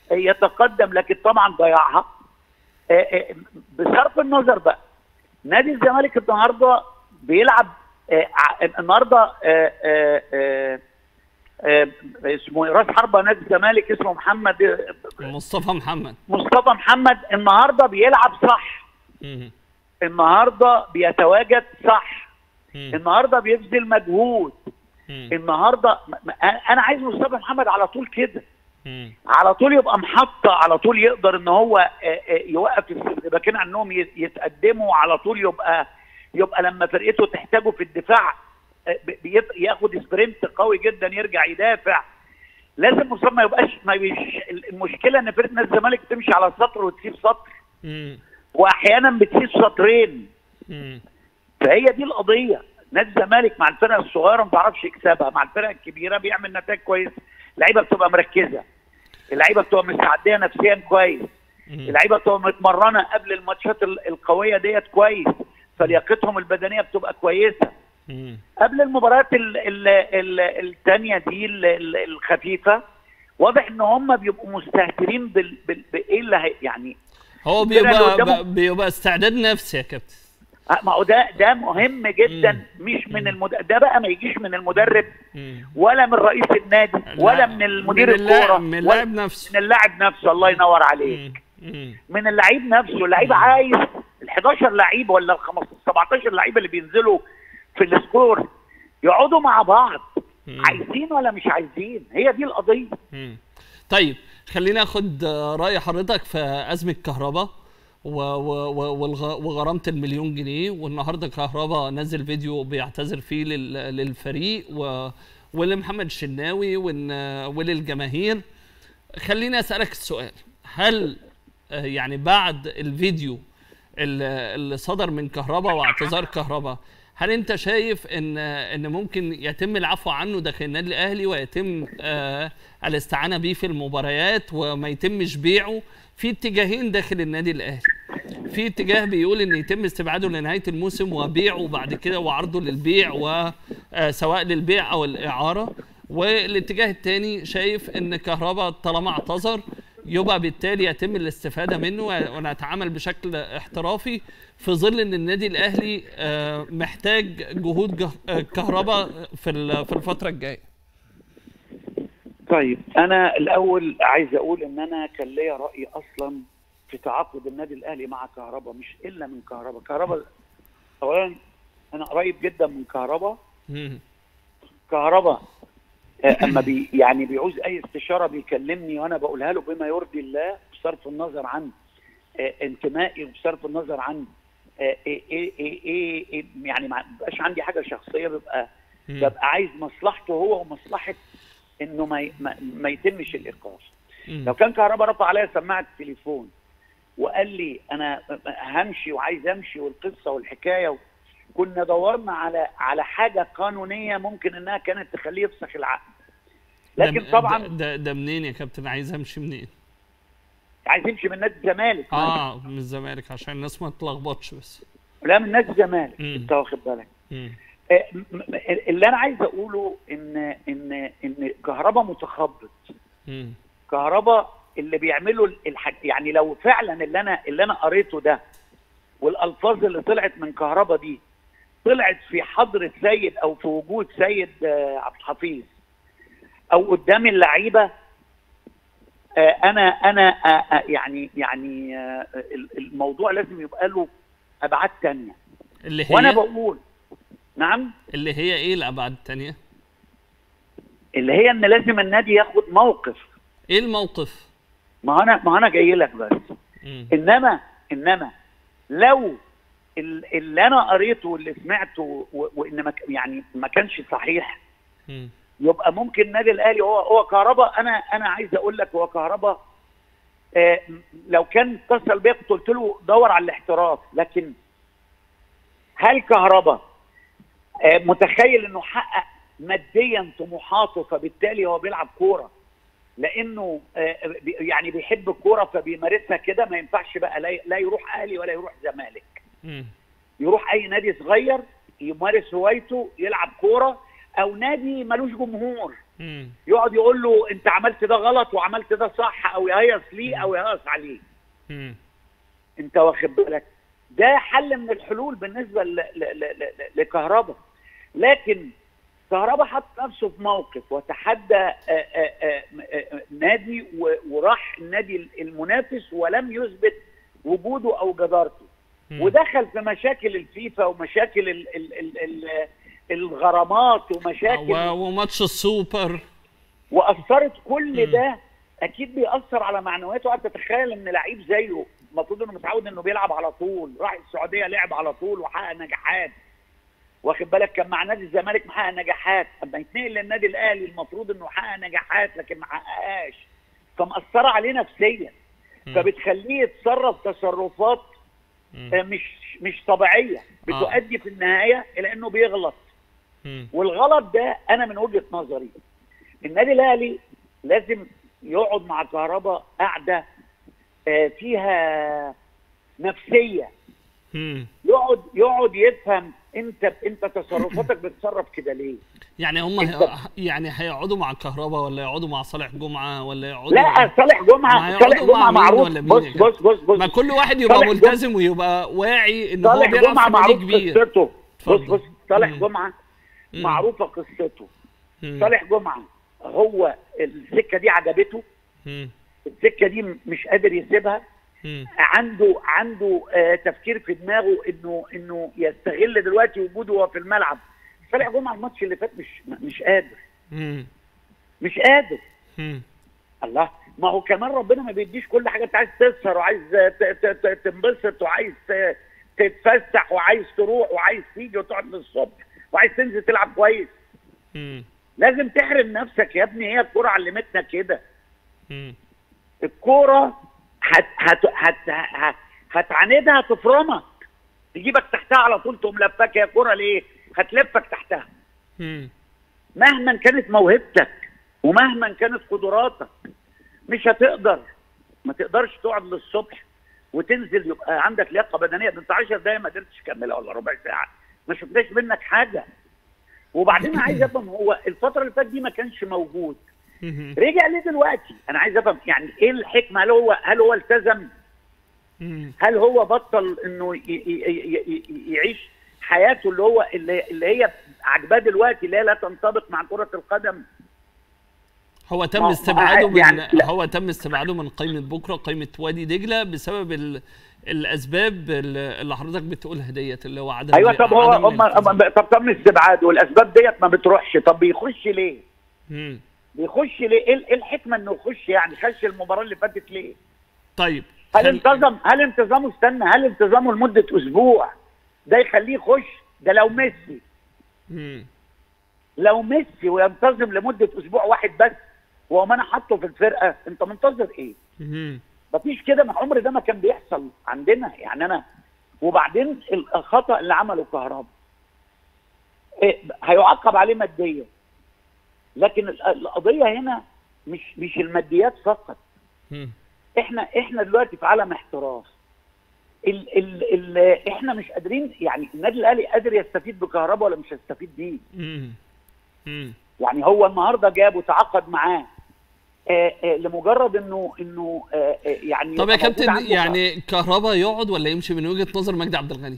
[SPEAKER 4] يتقدم لكن طبعا ضيعها آه، آه، بصرف النظر بقى نادي الزمالك النهارده بيلعب آه، ع- النهارده آه، آه، آه، آه، اسمه إيه؟ راس حربه نادي الزمالك اسمه محمد آه،
[SPEAKER 1] مصطفى محمد
[SPEAKER 4] مصطفى محمد النهارده بيلعب صح
[SPEAKER 1] مم.
[SPEAKER 4] النهارده بيتواجد صح
[SPEAKER 1] مم.
[SPEAKER 4] النهارده بيبذل مجهود
[SPEAKER 1] مم.
[SPEAKER 4] النهارده م- م- انا عايز مصطفى محمد على طول كده
[SPEAKER 1] مم.
[SPEAKER 4] على طول يبقى محطة على طول يقدر ان هو آه، آه، يوقف السباكين عنهم ي- يتقدموا على طول يبقى يبقى لما فرقته تحتاجه في الدفاع آه، ب- بيت- ياخد سبرنت قوي جدا يرجع يدافع لازم مصطفى ما يبقاش ما يبقاش المشكله ان فرقه نادي الزمالك تمشي على سطر وتسيب سطر
[SPEAKER 1] مم.
[SPEAKER 4] واحيانا بتسيب سطرين
[SPEAKER 1] مم.
[SPEAKER 4] فهي دي القضيه نادي الزمالك مع الفرق الصغيره ما بيعرفش يكسبها مع الفرق الكبيره بيعمل نتائج كويس اللعيبه بتبقى مركزه اللعيبه بتبقى مستعديه نفسيا كويس
[SPEAKER 1] مم.
[SPEAKER 4] اللعيبه بتبقى متمرنه قبل الماتشات ال- القويه ديت كويس فلياقتهم البدنيه بتبقى كويسه
[SPEAKER 1] مم.
[SPEAKER 4] قبل المباريات ال- ال- ال- التانية دي ال- ال- الخفيفة واضح ان هم بيبقوا مستهترين بال... بال... بايه اللي هي... يعني
[SPEAKER 1] هو
[SPEAKER 4] الفرقة اللي
[SPEAKER 1] بيبقى
[SPEAKER 4] قدامه-
[SPEAKER 1] ب- بيبقى استعداد نفسي يا كابتن
[SPEAKER 4] آه، ما هو ده ده مهم جدا
[SPEAKER 1] مم.
[SPEAKER 4] مش من المد... ده بقى ما يجيش من المدرب
[SPEAKER 1] مم.
[SPEAKER 4] ولا من رئيس النادي ولا
[SPEAKER 1] لا،
[SPEAKER 4] من المدير
[SPEAKER 1] من اللاعب-
[SPEAKER 4] الكوره
[SPEAKER 1] من
[SPEAKER 4] ولا
[SPEAKER 1] اللاعب نفسه.
[SPEAKER 4] من اللاعب نفسه الله ينور عليك
[SPEAKER 1] مم. مم.
[SPEAKER 4] من اللعيب نفسه اللعيب عايز ال 11 لعيب ولا ال 15 17 لعيب اللي بينزلوا في السكور يقعدوا مع بعض
[SPEAKER 1] مم.
[SPEAKER 4] عايزين ولا مش عايزين هي دي القضيه
[SPEAKER 1] مم. طيب خلينا اخد آه، راي حضرتك في ازمه كهرباء و- و- و- والغ- وغرامه المليون جنيه والنهارده كهرباء نزل فيديو بيعتذر فيه لل- للفريق و ولمحمد الشناوي وإن- وللجماهير خليني اسالك السؤال هل آه، يعني بعد الفيديو اللي اللي صدر من كهرباء واعتذار كهرباء هل انت شايف ان ان ممكن يتم العفو عنه داخل النادي الاهلي ويتم آه الاستعانه بيه في المباريات وما يتمش بيعه في اتجاهين داخل النادي الاهلي في اتجاه بيقول ان يتم استبعاده لنهايه الموسم وبيعه بعد كده وعرضه للبيع وسواء للبيع او الاعاره والاتجاه الثاني شايف ان كهرباء طالما اعتذر يبقى بالتالي يتم الاستفاده منه ونتعامل بشكل احترافي في ظل ان النادي الاهلي آه، محتاج جهود جه- آه، كهرباء في ال- في الفتره الجايه
[SPEAKER 4] طيب انا الاول عايز اقول ان انا كان ليا راي اصلا في تعاقد النادي الاهلي مع كهرباء مش الا من كهرباء كهرباء اولا انا قريب جدا من كهرباء
[SPEAKER 1] مم.
[SPEAKER 4] كهرباء آه، اما بي يعني بيعوز اي استشاره بيكلمني وانا بقولها له بما يرضي الله بصرف النظر عن آه، انتمائي وبصرف النظر عن آه، ايه ايه ايه, إيه, إيه يعني ما بيبقاش عندي حاجه شخصيه ببقى
[SPEAKER 1] مم.
[SPEAKER 4] ببقى عايز مصلحته هو ومصلحه انه ما ي- ما, ما يتمش الايقاف
[SPEAKER 1] مم.
[SPEAKER 4] لو كان كهرباء رفع عليا سماعه التليفون وقال لي انا همشي وعايز امشي والقصه والحكايه كنا دورنا على على حاجه قانونيه ممكن انها كانت تخليه يفسخ العقد لكن
[SPEAKER 1] ده-
[SPEAKER 4] طبعا
[SPEAKER 1] ده, ده, ده منين يا كابتن عايز امشي منين
[SPEAKER 4] عايز يمشي من نادي الزمالك
[SPEAKER 1] اه من الزمالك عشان الناس ما تلخبطش بس
[SPEAKER 4] لا من نادي الزمالك
[SPEAKER 1] مم.
[SPEAKER 4] انت واخد بالك
[SPEAKER 1] مم.
[SPEAKER 4] آه، م- م- اللي انا عايز اقوله ان ان ان كهرباء متخبط
[SPEAKER 1] مم.
[SPEAKER 4] كهرباء اللي بيعملوا الحاج يعني لو فعلا اللي انا اللي انا قريته ده والالفاظ اللي طلعت من كهرباء دي طلعت في حضره سيد او في وجود سيد آه، عبد الحفيظ او قدام اللعيبه آه، انا انا آه، آه، يعني يعني آه، ال- الموضوع لازم يبقى له ابعاد تانية
[SPEAKER 1] اللي هي
[SPEAKER 4] وانا بقول نعم
[SPEAKER 1] اللي هي ايه الابعاد التانية
[SPEAKER 4] اللي هي ان لازم النادي ياخد موقف
[SPEAKER 1] ايه الموقف
[SPEAKER 4] ما انا ما انا جاي لك بس
[SPEAKER 1] مم.
[SPEAKER 4] انما انما لو ال- اللي انا قريته واللي سمعته و- وان ما ك- يعني ما كانش صحيح
[SPEAKER 1] مم.
[SPEAKER 4] يبقى ممكن النادي الاهلي هو هو كهرباء انا انا عايز اقول لك هو كهرباء آه لو كان اتصل بيا كنت قلت له دور على الاحتراف لكن هل كهرباء آه متخيل انه حقق ماديا طموحاته فبالتالي هو بيلعب كوره لانه آه بي- يعني بيحب الكوره فبيمارسها كده ما ينفعش بقى لا لا يروح اهلي ولا يروح زمالك
[SPEAKER 1] مم.
[SPEAKER 4] يروح اي نادي صغير يمارس هوايته يلعب كوره او نادي ملوش جمهور
[SPEAKER 1] مم.
[SPEAKER 4] يقعد يقول له انت عملت ده غلط وعملت ده صح او يهيص ليه او يهيص عليه
[SPEAKER 1] مم.
[SPEAKER 4] انت واخد بالك ده حل من الحلول بالنسبه ل- ل- ل- ل- لكهرباء لكن كهرباء حط نفسه في موقف وتحدى آه، آه، آه، آه، نادي و- وراح النادي المنافس ولم يثبت وجوده او جدارته
[SPEAKER 1] مم.
[SPEAKER 4] ودخل في مشاكل الفيفا ومشاكل ال ال ال ال الغرامات ومشاكل
[SPEAKER 1] و- وماتش السوبر
[SPEAKER 4] واثرت كل
[SPEAKER 1] مم.
[SPEAKER 4] ده اكيد بيأثر على معنوياته انت تتخيل ان لعيب زيه المفروض انه متعود انه بيلعب على طول راح السعوديه لعب على طول وحقق نجاحات واخد بالك كان مع نادي الزمالك محقق نجاحات اما يتنقل للنادي الاهلي المفروض انه حقق نجاحات لكن ما حققهاش فمأثرة عليه نفسيا
[SPEAKER 1] مم.
[SPEAKER 4] فبتخليه يتصرف تصرفات
[SPEAKER 1] مم.
[SPEAKER 4] آه، مش مش طبيعيه بتؤدي في النهايه الى انه بيغلط
[SPEAKER 1] مم.
[SPEAKER 4] والغلط ده انا من وجهه نظري النادي الاهلي لازم يقعد مع كهرباء قاعده آه، فيها نفسيه
[SPEAKER 1] مم.
[SPEAKER 4] يقعد يقعد يفهم انت انت تصرفاتك بتتصرف كده ليه
[SPEAKER 1] يعني هم
[SPEAKER 4] أنت-
[SPEAKER 1] هي... يعني هيقعدوا مع كهربا ولا يقعدوا مع صالح جمعه ولا يقعدوا مع...
[SPEAKER 4] لا صالح
[SPEAKER 1] ما
[SPEAKER 4] جمعه
[SPEAKER 1] هيقعدوا
[SPEAKER 4] صالح
[SPEAKER 1] مع
[SPEAKER 4] جمعه
[SPEAKER 1] مين
[SPEAKER 4] معروف
[SPEAKER 1] ولا مين
[SPEAKER 4] بص
[SPEAKER 1] يا جماعة؟
[SPEAKER 4] بص بص بص
[SPEAKER 1] ما كل واحد يبقى
[SPEAKER 4] صالح جمعة-
[SPEAKER 1] ملتزم ويبقى واعي ان هو
[SPEAKER 4] صالح
[SPEAKER 1] بيلعب
[SPEAKER 4] جمعه
[SPEAKER 1] في نادي
[SPEAKER 4] معروف
[SPEAKER 1] كبير
[SPEAKER 4] قصته بص
[SPEAKER 1] اتفضل.
[SPEAKER 4] بص صالح
[SPEAKER 1] مم.
[SPEAKER 4] جمعه
[SPEAKER 1] مم.
[SPEAKER 4] معروفه قصته
[SPEAKER 1] مم.
[SPEAKER 4] صالح جمعه هو السكه دي عجبته
[SPEAKER 1] مم.
[SPEAKER 4] السكه دي م- مش قادر يسيبها
[SPEAKER 1] مم.
[SPEAKER 4] عنده عنده آه تفكير في دماغه انه انه يستغل دلوقتي وجوده هو في الملعب صالح جمعه الماتش اللي فات مش مش قادر
[SPEAKER 1] مم.
[SPEAKER 4] مش قادر
[SPEAKER 1] مم.
[SPEAKER 4] الله ما هو كمان ربنا ما بيديش كل حاجه انت عايز تسهر وعايز ت- ت- ت- تنبسط وعايز ت- تتفسح وعايز تروح وعايز تيجي وتقعد للصبح وعايز تنزل تلعب كويس
[SPEAKER 1] مم.
[SPEAKER 4] لازم تحرم نفسك يا ابني هي الكوره علمتنا كده
[SPEAKER 1] مم.
[SPEAKER 4] الكوره هت هت هت هت هتعاندها تفرمك تجيبك تحتها على طول تقوم لفاك يا كوره ليه؟ هتلفك تحتها
[SPEAKER 1] مم.
[SPEAKER 4] مهما كانت موهبتك ومهما كانت قدراتك مش هتقدر ما تقدرش تقعد للصبح وتنزل يبقى عندك لياقه بدنيه ده انت 10 دقايق ما قدرتش تكملها ولا ربع ساعه ما شفناش منك حاجه وبعدين أنا عايز افهم هو الفتره اللي فاتت دي ما كانش موجود
[SPEAKER 1] مم.
[SPEAKER 4] رجع ليه دلوقتي انا عايز افهم يعني ايه الحكمه هل هو هل هو التزم
[SPEAKER 1] مم.
[SPEAKER 4] هل هو بطل انه ي- ي- ي- ي- يعيش حياته اللي هو اللي, اللي هي عجباه دلوقتي اللي هي لا تنطبق مع كره القدم
[SPEAKER 1] هو تم
[SPEAKER 4] ما-
[SPEAKER 1] استبعاده من
[SPEAKER 4] يعني لا.
[SPEAKER 1] هو تم استبعاده من قائمه بكره قائمه وادي دجله بسبب ال... الاسباب اللي اللي حضرتك بتقولها ديت اللي هو عدم
[SPEAKER 4] ايوه طب هو
[SPEAKER 1] عدم
[SPEAKER 4] هم
[SPEAKER 1] الالتزام.
[SPEAKER 4] طب تم استبعاد والاسباب ديت ما بتروحش طب بيخش ليه؟
[SPEAKER 1] مم.
[SPEAKER 4] بيخش ليه؟ ايه إيه الحكمه انه يخش يعني خش المباراه اللي فاتت ليه؟
[SPEAKER 1] طيب
[SPEAKER 4] هل
[SPEAKER 1] خل-
[SPEAKER 4] انتظم هل انتظامه استنى هل انتظامه لمده اسبوع ده يخليه يخش ده لو ميسي
[SPEAKER 1] مم.
[SPEAKER 4] لو ميسي وينتظم لمده اسبوع واحد بس وما انا حاطه في الفرقه انت منتظر ايه؟
[SPEAKER 1] مم.
[SPEAKER 4] مفيش كده ما عمر ده ما كان بيحصل عندنا يعني انا وبعدين الخطا اللي عمله كهربا إيه هيعاقب عليه ماديا لكن ال- القضيه هنا مش مش الماديات فقط
[SPEAKER 1] مم.
[SPEAKER 4] احنا احنا دلوقتي في عالم احتراف ال ال ال احنا مش قادرين يعني النادي الاهلي قادر يستفيد بكهربا ولا مش هيستفيد بيه
[SPEAKER 1] مم. مم.
[SPEAKER 4] يعني هو النهارده جاب وتعاقد معاه آه آه لمجرد انه انه آه آه يعني
[SPEAKER 1] طب يا
[SPEAKER 4] يبقى موجود
[SPEAKER 1] كابتن
[SPEAKER 4] عنده
[SPEAKER 1] يعني كهربا يقعد ولا يمشي من وجهه نظر مجدي عبد الغني؟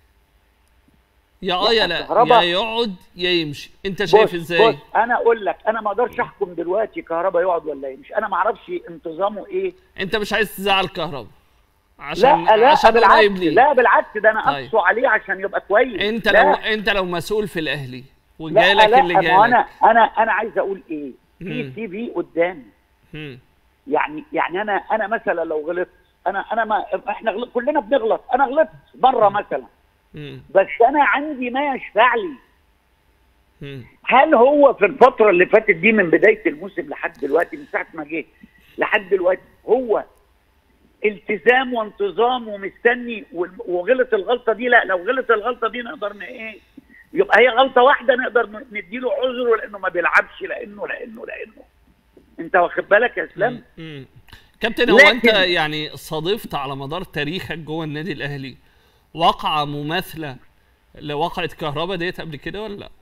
[SPEAKER 1] يا اه يا لا
[SPEAKER 4] كهربا-
[SPEAKER 1] يا يقعد يا يمشي انت شايف
[SPEAKER 4] بص
[SPEAKER 1] ازاي؟
[SPEAKER 4] بص انا اقول لك انا ما اقدرش احكم دلوقتي كهربا يقعد ولا يمشي انا ما اعرفش انتظامه ايه
[SPEAKER 1] انت مش عايز تزعل كهربا عشان
[SPEAKER 4] لا لا
[SPEAKER 1] عشان
[SPEAKER 4] بالعكس
[SPEAKER 1] قريب ليه
[SPEAKER 4] لا بالعكس ده انا
[SPEAKER 1] طيب.
[SPEAKER 4] اقسو عليه عشان يبقى كويس
[SPEAKER 1] انت
[SPEAKER 4] لا
[SPEAKER 1] لو انت لو مسؤول في الاهلي
[SPEAKER 4] لا
[SPEAKER 1] وجالك
[SPEAKER 4] لا
[SPEAKER 1] اللي
[SPEAKER 4] ما هو انا
[SPEAKER 1] جالك
[SPEAKER 4] انا انا عايز اقول ايه في
[SPEAKER 1] مم.
[SPEAKER 4] سي في قدامي
[SPEAKER 1] مم.
[SPEAKER 4] يعني يعني انا انا مثلا لو غلطت انا انا ما احنا غلط كلنا بنغلط انا غلطت مره مثلا
[SPEAKER 1] مم.
[SPEAKER 4] بس انا عندي ما يشفع لي
[SPEAKER 1] مم.
[SPEAKER 4] هل هو في الفتره اللي فاتت دي من بدايه الموسم لحد دلوقتي من ساعه ما جه لحد دلوقتي هو التزام وانتظام ومستني وال- وغلط الغلطه دي لا لو غلط الغلطه دي نقدر ن- ايه يبقى هي غلطه واحده نقدر ن- نديله عذر لانه ما بيلعبش لانه لانه لانه انت واخد بالك يا اسلام
[SPEAKER 1] مم. كابتن هو
[SPEAKER 4] لكن-
[SPEAKER 1] انت يعني صادفت على مدار تاريخك جوه النادي الاهلي واقعه مماثله لواقعه كهربا ديت قبل كده ولا لا؟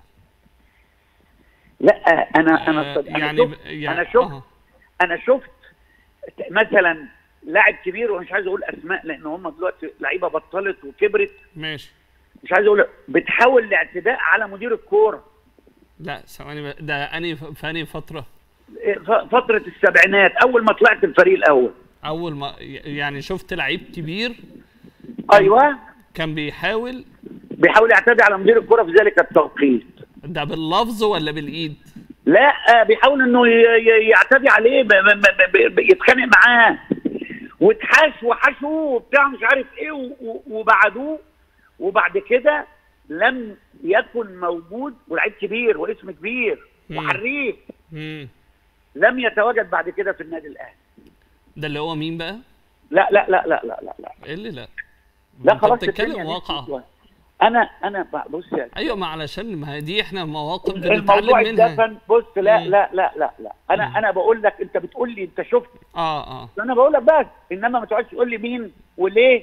[SPEAKER 4] لا انا انا
[SPEAKER 1] آه،
[SPEAKER 4] صد- انا
[SPEAKER 1] يعني
[SPEAKER 4] شفت
[SPEAKER 1] يعني
[SPEAKER 4] انا شفت
[SPEAKER 1] آه.
[SPEAKER 4] انا شفت مثلا لاعب كبير ومش عايز اقول اسماء لان هم دلوقتي لعيبه بطلت وكبرت
[SPEAKER 1] ماشي
[SPEAKER 4] مش عايز اقول بتحاول الاعتداء على مدير الكوره
[SPEAKER 1] لا ثواني بقى، ده اني في انهي فتره؟
[SPEAKER 4] ف- فتره السبعينات اول ما طلعت الفريق الاول
[SPEAKER 1] اول ما يعني شفت لعيب كبير
[SPEAKER 4] ايوه
[SPEAKER 1] كان بيحاول
[SPEAKER 4] بيحاول يعتدي على مدير الكوره في ذلك التوقيت
[SPEAKER 1] ده باللفظ ولا بالايد؟
[SPEAKER 4] لا بيحاول انه ي- ي- يعتدي عليه ب- ب- ب- ب- يتخانق معاه واتحاش وحشوه وبتاع مش عارف ايه و- و- وبعدوه وبعد كده لم يكن موجود ولعيب كبير واسم كبير
[SPEAKER 1] مم.
[SPEAKER 4] وحريف
[SPEAKER 1] مم.
[SPEAKER 4] لم يتواجد بعد كده في النادي الاهلي
[SPEAKER 1] ده اللي هو مين بقى؟
[SPEAKER 4] لا لا لا لا لا لا لا,
[SPEAKER 1] ايه اللي لا؟
[SPEAKER 4] لا
[SPEAKER 1] انت
[SPEAKER 4] خلاص
[SPEAKER 1] بتتكلم
[SPEAKER 4] الدنيا
[SPEAKER 1] واقع
[SPEAKER 4] نسيت. انا انا ب- بص يا
[SPEAKER 1] ايوه ما علشان ما هي دي احنا مواقف
[SPEAKER 4] الموضوع
[SPEAKER 1] بنتعلم منها
[SPEAKER 4] اتدفن بص لا
[SPEAKER 1] مم.
[SPEAKER 4] لا لا لا لا انا
[SPEAKER 1] مم.
[SPEAKER 4] انا بقول لك انت بتقول لي انت شفت
[SPEAKER 1] اه اه
[SPEAKER 4] انا بقول لك بس انما ما تقعدش تقول لي مين وليه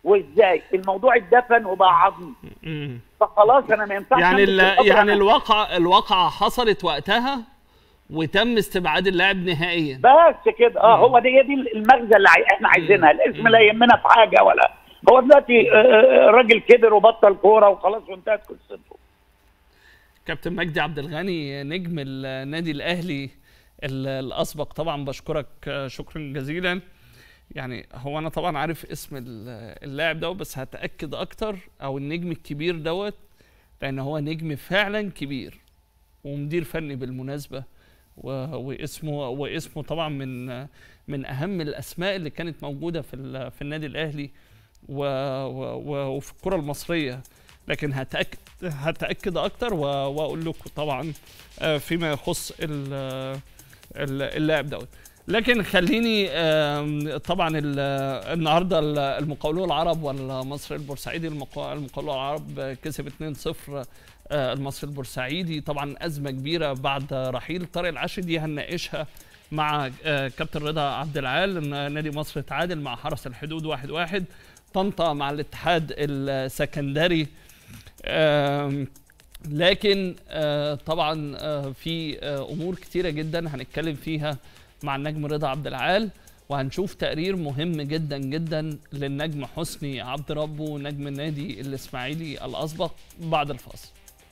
[SPEAKER 4] وازاي الموضوع اتدفن وبقى عظم
[SPEAKER 1] مم.
[SPEAKER 4] فخلاص انا ما ينفعش
[SPEAKER 1] يعني
[SPEAKER 4] أمسك
[SPEAKER 1] ال-
[SPEAKER 4] الأمر
[SPEAKER 1] يعني
[SPEAKER 4] أنا.
[SPEAKER 1] الواقع الواقعة حصلت وقتها وتم استبعاد اللاعب نهائيا
[SPEAKER 4] بس كده اه هو دي هي دي المغزى اللي عاي- احنا عايزينها الاسم لا يهمنا في حاجه ولا هو دلوقتي آه، آه، راجل كبر وبطل كوره وخلاص وانتهت قصته
[SPEAKER 1] كابتن مجدي عبد الغني نجم النادي الاهلي ال- الاسبق طبعا بشكرك آه، شكرا جزيلا يعني هو انا طبعا عارف اسم ال- اللاعب ده بس هتاكد اكتر او النجم الكبير دوت لان هو نجم فعلا كبير ومدير فني بالمناسبه و- واسمه واسمه طبعا من من اهم الاسماء اللي كانت موجوده في ال- في النادي الاهلي و و و وفي الكره المصريه لكن هتاكد هتاكد اكتر و- واقول لكم طبعا آه، فيما يخص ال- ال- اللاعب دوت لكن خليني آم، طبعا ال- النهارده ال- المقاولون العرب والمصري البورسعيدي المقا- المقاولون العرب كسب 2-0 آه، المصري البورسعيدي طبعا ازمه كبيره بعد رحيل طارق العشري دي هنناقشها مع آه، كابتن رضا عبد العال إن نادي مصر تعادل مع حرس الحدود 1-1 طنطا مع الاتحاد السكندري آم، لكن آه، طبعا آه، في آه، امور كتيره جدا هنتكلم فيها مع النجم رضا عبد العال وهنشوف تقرير مهم جدا جدا للنجم حسني عبد ربه نجم النادي الاسماعيلي الاسبق بعد الفاصل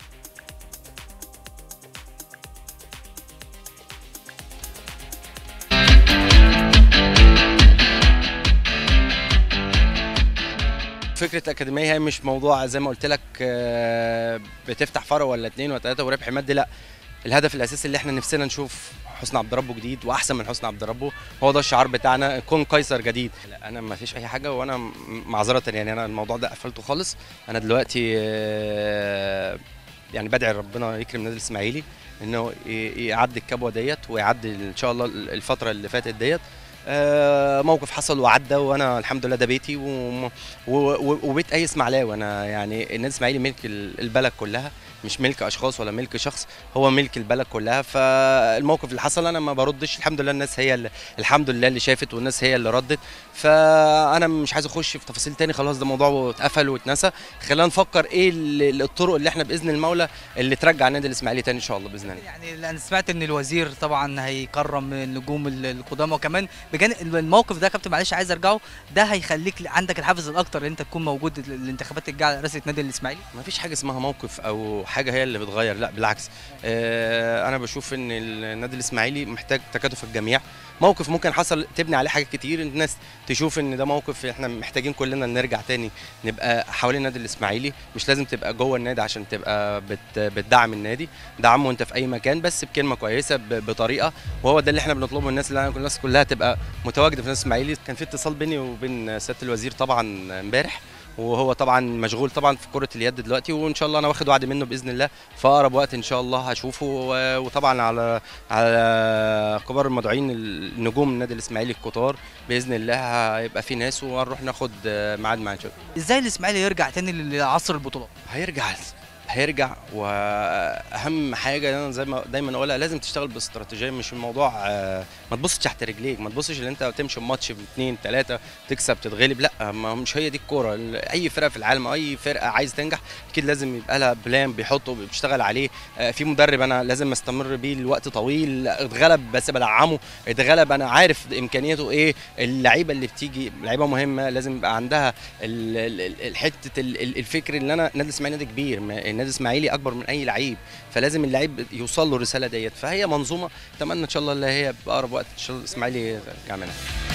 [SPEAKER 5] فكره الاكاديميه هي مش موضوع زي ما قلت لك آه، بتفتح فرع ولا اتنين ولا تلاته وربح مادي لا الهدف الاساسي اللي احنا نفسنا نشوف حسن عبد ربه جديد واحسن من حسن عبد ربه هو ده الشعار بتاعنا كون قيصر جديد لا انا ما فيش اي حاجه وانا م- معذره يعني انا الموضوع ده قفلته خالص انا دلوقتي آه، يعني بدعي ربنا يكرم النادي الاسماعيلي انه ي- يعدي الكبوه ديت ويعدي ان شاء الله الفتره اللي فاتت ديت آه، موقف حصل وعدى وانا الحمد لله ده بيتي و- و- و- وبيت اي اسماعيلاوي انا يعني النادي الاسماعيلي ملك ال- البلد كلها مش ملك اشخاص ولا ملك شخص هو ملك البلد كلها فالموقف اللي حصل انا ما بردش الحمد لله الناس هي اللي الحمد لله اللي شافت والناس هي اللي ردت فانا مش عايز اخش في تفاصيل تاني خلاص ده موضوع اتقفل واتنسى خلينا نفكر ايه ال- الطرق اللي احنا باذن المولى اللي ترجع النادي الاسماعيلي تاني ان شاء الله باذن الله
[SPEAKER 6] يعني انا سمعت ان الوزير طبعا هيكرم النجوم ال- القدامى وكمان بجانب الموقف ده يا كابتن معلش عايز ارجعه ده هيخليك عندك الحافز الاكتر ان انت تكون موجود ال- الانتخابات الجايه على رئاسه النادي الاسماعيلي
[SPEAKER 5] ما فيش حاجه اسمها موقف او حاجه هي اللي بتغير لا بالعكس آه انا بشوف ان النادي الاسماعيلي محتاج تكاتف الجميع موقف ممكن حصل تبني عليه حاجات كتير الناس تشوف ان ده موقف احنا محتاجين كلنا نرجع تاني نبقى حوالين النادي الاسماعيلي مش لازم تبقى جوه النادي عشان تبقى بت بتدعم النادي دعمه انت في اي مكان بس بكلمه كويسه ب- بطريقه وهو ده اللي احنا بنطلبه من الناس اللي الناس كلها تبقى متواجده في النادي الاسماعيلي كان في اتصال بيني وبين سياده الوزير طبعا امبارح وهو طبعا مشغول طبعا في كره اليد دلوقتي وان شاء الله انا واخد وعد منه باذن الله في اقرب وقت ان شاء الله هشوفه و- وطبعا على على كبار المدعوين النجوم النادي الاسماعيلي الكتار باذن الله هيبقى في ناس وهنروح ناخد ميعاد معاه ان شاء الله
[SPEAKER 6] ازاي الاسماعيلي يرجع تاني لعصر البطولات
[SPEAKER 5] هيرجع هيرجع واهم حاجه انا زي ما دايما اقولها لازم تشتغل باستراتيجيه مش الموضوع آه، ما تبصش تحت رجليك ما تبصش ان انت تمشي ماتش باثنين ثلاثه تكسب تتغلب لا ما مش هي دي الكوره اي فرقه في العالم اي فرقه عايز تنجح اكيد لازم يبقى لها بلان بيحطه بيشتغل عليه آه، في مدرب انا لازم استمر بيه لوقت طويل اتغلب بس بدعمه اتغلب انا عارف امكانياته ايه اللعيبه اللي بتيجي لعيبه مهمه لازم يبقى عندها ال- ال- ال- حته ال- ال- الفكر اللي انا نادي الاسماعيلي نادي كبير ما- النادي الاسماعيلي اكبر من اي لعيب فلازم اللعيب يوصل له الرساله ديت فهي منظومه اتمنى ان شاء الله اللي هي باقرب وقت ان شاء الله الاسماعيلي يرجع منها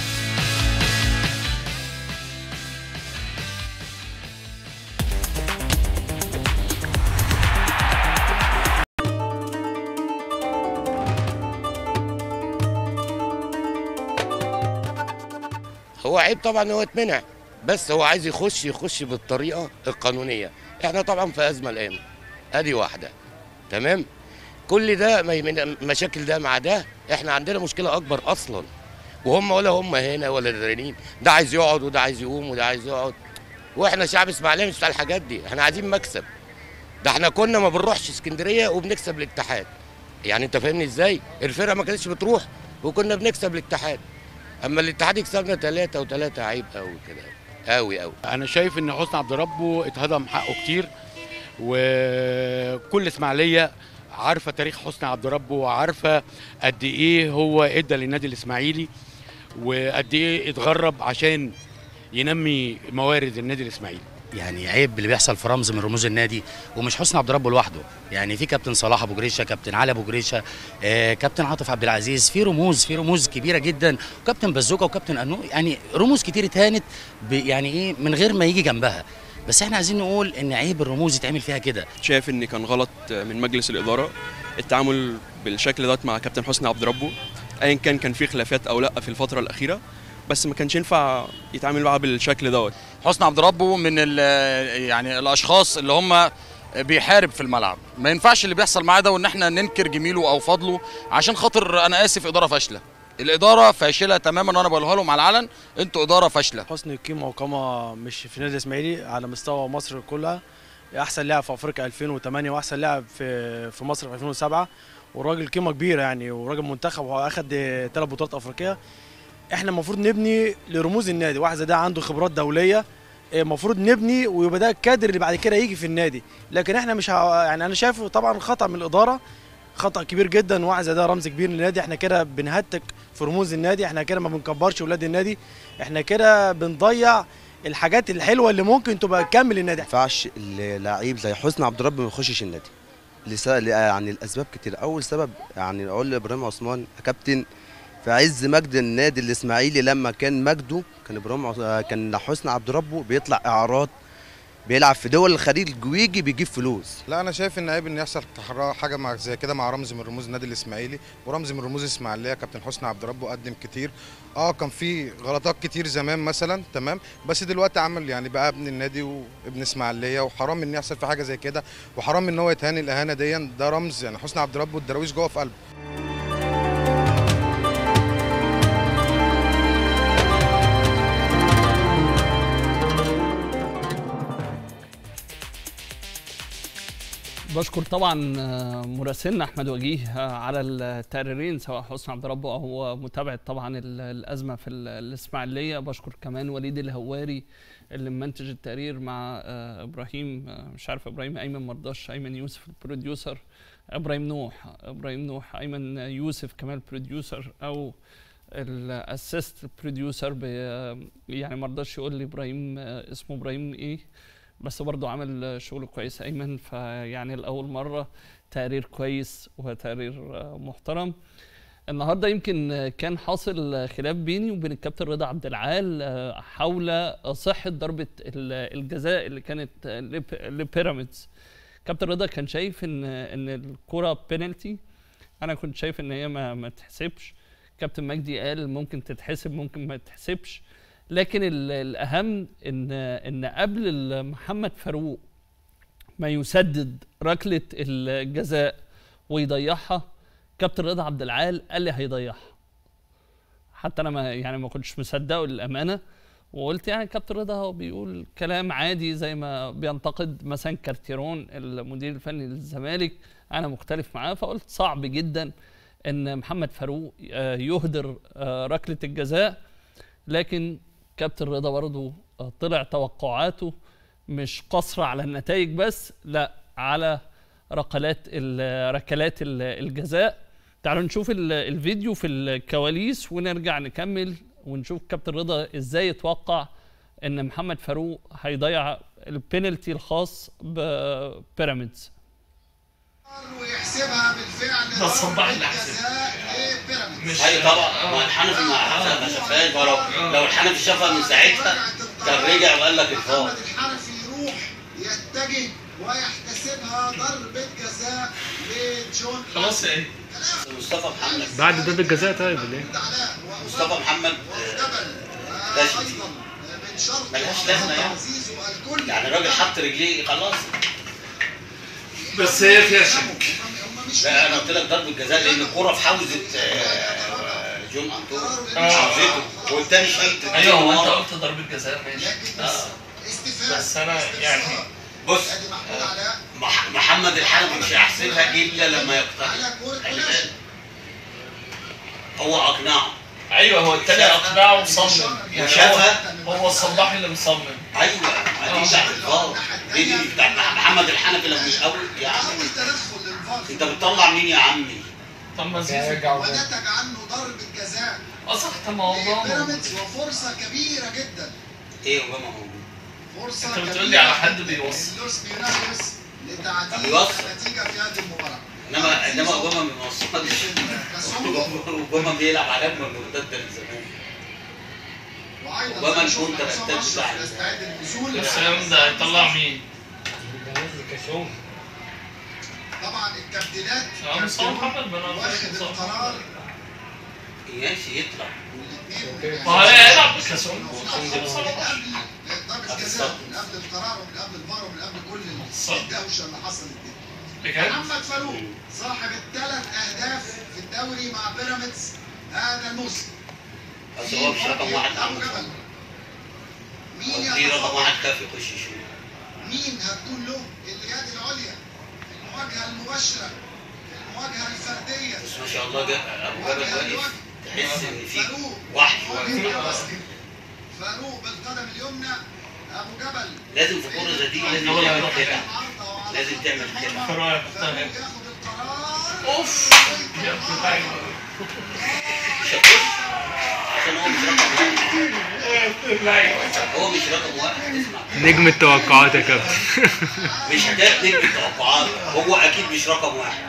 [SPEAKER 7] هو عيب طبعا ان هو يتمنع بس هو عايز يخش يخش بالطريقه القانونيه احنا طبعا في ازمه الان ادي واحده تمام كل ده ما من المشاكل ده مع ده احنا عندنا مشكله اكبر اصلا وهم ولا هم هنا ولا دارين ده عايز يقعد وده عايز يقوم وده عايز يقعد واحنا شعب اسماعيليه مش بتاع الحاجات دي احنا عايزين مكسب ده احنا كنا ما بنروحش اسكندريه وبنكسب الاتحاد يعني انت فاهمني ازاي الفرقه ما كانتش بتروح وكنا بنكسب الاتحاد اما الاتحاد يكسبنا ثلاثة وثلاثة عيب قوي كده قوي قوي
[SPEAKER 8] انا شايف ان حسني عبد ربه اتهضم حقه كتير وكل اسماعيليه عارفه تاريخ حسني عبد ربه وعارفه قد ايه هو ادى للنادي الاسماعيلي وقد ايه اتغرب عشان ينمي موارد النادي الاسماعيلي
[SPEAKER 9] يعني عيب اللي بيحصل في رمز من رموز النادي ومش حسني عبد ربه لوحده يعني في كابتن صلاح ابو جريشه كابتن علي ابو جريشه آه، كابتن عاطف عبد العزيز في رموز في رموز كبيره جدا وكابتن بزوكا وكابتن انو يعني رموز كتير اتهانت ب- يعني ايه من غير ما يجي جنبها بس احنا عايزين نقول ان عيب الرموز يتعمل فيها كده
[SPEAKER 10] شايف ان كان غلط من مجلس الاداره التعامل بالشكل ده مع كابتن حسني عبد ربه ايا كان كان في خلافات او لا في الفتره الاخيره بس ما كانش ينفع يتعامل معاه بالشكل دوت
[SPEAKER 11] حسني عبد ربه من ال- يعني الاشخاص اللي هم بيحارب في الملعب ما ينفعش اللي بيحصل معاه ده وان احنا ننكر جميله او فضله عشان خاطر انا اسف اداره فاشله الاداره فاشله تماما وانا بقولها لهم على العلن انتوا اداره فاشله
[SPEAKER 12] حسني قيمه وقامه مش في النادي الاسماعيلي على مستوى مصر كلها احسن لاعب في افريقيا 2008 واحسن لاعب في في مصر في 2007 وراجل قيمه كبيره يعني وراجل منتخب واخد ثلاث بطولات افريقيه احنا المفروض نبني لرموز النادي واحد زي ده عنده خبرات دوليه المفروض نبني ويبقى ده الكادر اللي بعد كده يجي في النادي لكن احنا مش ه... يعني انا شايفه طبعا خطا من الاداره خطا كبير جدا واحد زي ده رمز كبير للنادي احنا كده بنهتك في رموز النادي احنا كده ما بنكبرش ولاد النادي احنا كده بنضيع الحاجات الحلوه اللي ممكن تبقى تكمل النادي
[SPEAKER 13] ما ينفعش لعيب زي حسني عبد الرب ما يخشش النادي لس... يعني الاسباب كتير اول سبب يعني اقول لابراهيم عثمان كابتن في عز مجد النادي الاسماعيلي لما كان مجده كان ابراهيم عث- كان حسني عبد ربه بيطلع اعراض بيلعب في دول الخليج ويجي بيجيب فلوس
[SPEAKER 14] لا انا شايف ان عيب ان يحصل تحرا- حاجه مع زي كده مع رمز من رموز النادي الاسماعيلي ورمز من رموز الاسماعيليه كابتن حسني عبد ربه قدم كتير اه كان في غلطات كتير زمان مثلا تمام بس دلوقتي عمل يعني بقى ابن النادي وابن اسماعيليه وحرام ان يحصل في حاجه زي كده وحرام ان هو يتهان الاهانه دي ده رمز يعني حسني عبد ربه الدراويش جوه في قلبه
[SPEAKER 1] بشكر طبعا آه، مراسلنا احمد وجيه آه، على التقريرين سواء حسن عبد ربه او متابعه طبعا ال- الازمه في ال- الاسماعيليه بشكر كمان وليد الهواري اللي منتج التقرير مع آه، ابراهيم آه، مش عارف ابراهيم ايمن مرضاش ايمن يوسف البروديوسر ابراهيم نوح ابراهيم نوح ايمن يوسف كمان بروديوسر او الاسيست بروديوسر يعني ما رضاش يقول لي ابراهيم آه، اسمه ابراهيم ايه بس برضه عمل شغل كويس ايمن فيعني لاول مره تقرير كويس وتقرير آه، محترم النهارده يمكن آه، كان حاصل خلاف بيني وبين الكابتن رضا عبد العال آه، حول صحه ضربه ال- الجزاء اللي كانت آه، لب- لبيراميدز كابتن رضا كان شايف ان ان الكره بينالتي انا كنت شايف ان هي ما, ما تحسبش كابتن مجدي قال ممكن تتحسب ممكن ما تتحسبش لكن ال- الاهم ان ان قبل ال- محمد فاروق ما يسدد ركله الجزاء ويضيعها كابتن رضا عبد العال قال لي هيضيعها حتى انا ما يعني ما كنتش مصدقه للامانه وقلت يعني كابتن رضا هو بيقول كلام عادي زي ما بينتقد مثلا كارتيرون المدير الفني للزمالك انا مختلف معاه فقلت صعب جدا ان محمد فاروق آه، يهدر آه، ركله الجزاء لكن كابتن رضا برضه آه، طلع توقعاته مش قصر على النتائج بس لا على ركلات ال- ركلات ال- الجزاء تعالوا نشوف ال- الفيديو في الكواليس ونرجع نكمل ونشوف كابتن رضا ازاي يتوقع ان محمد فاروق هيضيع البينالتي الخاص ببيراميدز
[SPEAKER 15] ويحسبها بالفعل
[SPEAKER 1] ده الصباح اللي
[SPEAKER 15] لبيراميدز
[SPEAKER 16] اي طبعا ما الحنفي ما حسب ما شافهاش ولو لو الحنفي شافها من ساعتها كان رجع وقال لك الفار
[SPEAKER 15] الحنفي يروح يتجه ويحتسبها ضربة جزاء لجون
[SPEAKER 1] خلاص ايه
[SPEAKER 16] مصطفى محمد
[SPEAKER 17] بعد ضد الجزاء طيب ولا ايه؟
[SPEAKER 16] مصطفى محمد آه، ده شديد ملهاش لازمه يعني يعني الراجل حط رجليه خلاص
[SPEAKER 1] بس هي فيها شك
[SPEAKER 16] لا انا قلت لك ضربه جزاء لان الكوره في حوزه آه، جون انطور
[SPEAKER 1] آه.
[SPEAKER 16] حوزته والتاني شايط رجليه
[SPEAKER 1] ايوه هو انت
[SPEAKER 16] ورا.
[SPEAKER 1] قلت ضربه جزاء ماشي
[SPEAKER 16] آه.
[SPEAKER 1] بس انا يعني
[SPEAKER 16] بص مح- محمد الحنفي مش هيحسبها الا لما يقتنع خلي بالك هو اقنعه
[SPEAKER 1] ايوه هو التاني اقنعه وصمم يعني
[SPEAKER 16] وشافها.
[SPEAKER 1] هو هو الصباح اللي مصمم
[SPEAKER 16] ايوه ما دي بتاعت الفار دي دي بتاعت محمد الحنفي لو مش قوي يا عم انت بتطلع مين يا عمي؟
[SPEAKER 1] طب ما
[SPEAKER 15] ونتج عنه ضربة جزاء
[SPEAKER 1] اه صح طب ما هو ضامن.
[SPEAKER 15] بيراميدز وفرصة كبيرة جدا
[SPEAKER 16] ايه اوباما هو
[SPEAKER 15] فرصة
[SPEAKER 1] انت
[SPEAKER 15] كبيرة
[SPEAKER 1] بتقول لي على حد بيوصل
[SPEAKER 15] لوس ميرايوس لتعديل
[SPEAKER 16] بيوصل.
[SPEAKER 15] النتيجة في هذه المباراة
[SPEAKER 16] انما انما اوباما ما بيوصلش اوباما بيلعب على اجمل مرتده لزمان
[SPEAKER 15] وأيضا
[SPEAKER 16] اوباما
[SPEAKER 15] زي ما
[SPEAKER 16] الجون
[SPEAKER 15] شفنا
[SPEAKER 16] ده
[SPEAKER 15] حسام
[SPEAKER 16] بتاعه
[SPEAKER 15] أشرف يستعد للنزول
[SPEAKER 1] حسام ده هيطلع مين؟
[SPEAKER 15] طبعا التبديلات
[SPEAKER 1] اه مصطفى محمد بن عبد
[SPEAKER 15] واخد القرار
[SPEAKER 16] ماشي يطلع
[SPEAKER 1] ما هو هيلعب بالكاس
[SPEAKER 15] ضربة جزاء من قبل القرار ومن قبل الفار ومن قبل كل الدوشة اللي حصلت دي
[SPEAKER 1] بجد؟
[SPEAKER 15] محمد فاروق صاحب الثلاث أهداف في الدوري مع بيراميدز هذا الموسم
[SPEAKER 16] بس هو مش رقم واحد
[SPEAKER 15] أبو
[SPEAKER 16] عنده
[SPEAKER 15] جبل مين
[SPEAKER 16] دي رقم
[SPEAKER 15] يتصور
[SPEAKER 16] واحد كافي يخش يشوف
[SPEAKER 15] مين هتكون له اليد العليا في المواجهة المباشرة في المواجهة الفردية
[SPEAKER 16] بس ما شاء الله جاب ابو جبل
[SPEAKER 15] مواجهة
[SPEAKER 16] واقف تحس ان في
[SPEAKER 15] فاروق
[SPEAKER 16] وحي
[SPEAKER 15] مواجهة
[SPEAKER 16] واقف
[SPEAKER 15] باسكت. فاروق بالقدم اليمنى أبو جبل
[SPEAKER 16] لازم في كوره زي دي لازم تعمل كده لازم تعمل كده
[SPEAKER 1] اوف يا ابن اللعيبة.
[SPEAKER 16] مش هتخش عشان هو مش رقم واحد هو مش رقم واحد اسمع
[SPEAKER 17] نجم التوقعات يا كابتن
[SPEAKER 16] مش حكايه نجم التوقعات هو اكيد مش رقم واحد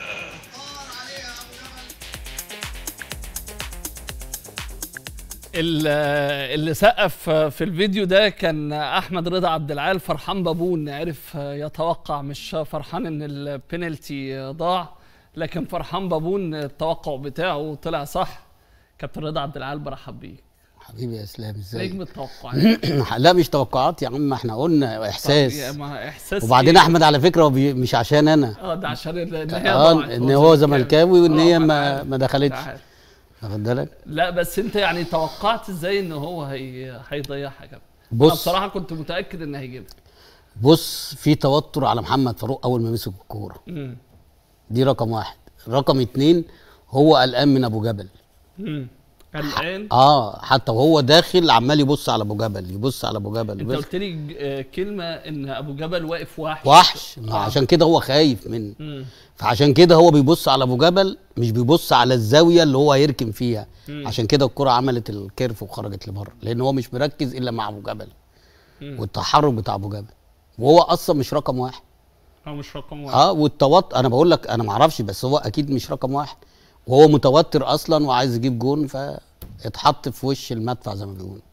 [SPEAKER 1] ال- اللي سقف في الفيديو ده كان احمد رضا عبد العال فرحان بابون عرف يتوقع مش فرحان ان البينالتي ضاع لكن فرحان بابون التوقع بتاعه طلع صح كابتن رضا عبد العال برحب بيك
[SPEAKER 18] حبيبي يا اسلام ازاي
[SPEAKER 1] نجم التوقعات
[SPEAKER 18] لا مش توقعات يا عم احنا قلنا
[SPEAKER 1] طب
[SPEAKER 18] احساس
[SPEAKER 1] يا ما احساس
[SPEAKER 18] وبعدين
[SPEAKER 1] إيه؟
[SPEAKER 18] احمد على فكره هو بي- مش عشان انا
[SPEAKER 1] اه ده عشان ال- ان هي
[SPEAKER 18] اه
[SPEAKER 1] ضاعت
[SPEAKER 18] ان هو زملكاوي وان
[SPEAKER 1] آه،
[SPEAKER 18] هي
[SPEAKER 1] أنا
[SPEAKER 18] ما
[SPEAKER 1] عارف.
[SPEAKER 18] ما دخلتش
[SPEAKER 1] أنا عارف.
[SPEAKER 18] واخد بالك
[SPEAKER 1] لا بس انت يعني توقعت ازاي ان هو هي... هيضيعها يا كابتن
[SPEAKER 18] بص.
[SPEAKER 1] انا بصراحه كنت متاكد ان هيجيبها
[SPEAKER 18] بص في توتر على محمد فاروق اول ما مسك الكوره
[SPEAKER 1] امم
[SPEAKER 18] دي رقم واحد رقم اتنين هو قلقان من ابو جبل
[SPEAKER 1] امم الان
[SPEAKER 18] اه حتى وهو داخل عمال يبص على ابو جبل يبص على ابو جبل
[SPEAKER 1] انت
[SPEAKER 18] يبص.
[SPEAKER 1] قلت لي ج- آه، كلمه ان ابو جبل واقف وحش
[SPEAKER 18] وحش ما
[SPEAKER 1] آه.
[SPEAKER 18] عشان كده هو خايف منه
[SPEAKER 1] مم.
[SPEAKER 18] فعشان كده هو بيبص على ابو جبل مش بيبص على الزاويه اللي هو هيركن فيها
[SPEAKER 1] مم.
[SPEAKER 18] عشان كده الكره عملت الكيرف وخرجت لبره لان هو مش مركز الا مع ابو جبل
[SPEAKER 1] مم.
[SPEAKER 18] والتحرك بتاع ابو جبل وهو اصلا مش رقم واحد
[SPEAKER 1] هو مش رقم واحد
[SPEAKER 18] اه والتوتر انا بقول لك انا ما اعرفش بس هو اكيد مش رقم واحد وهو متوتر اصلا وعايز يجيب جون فاتحط في وش المدفع زي ما بيقولوا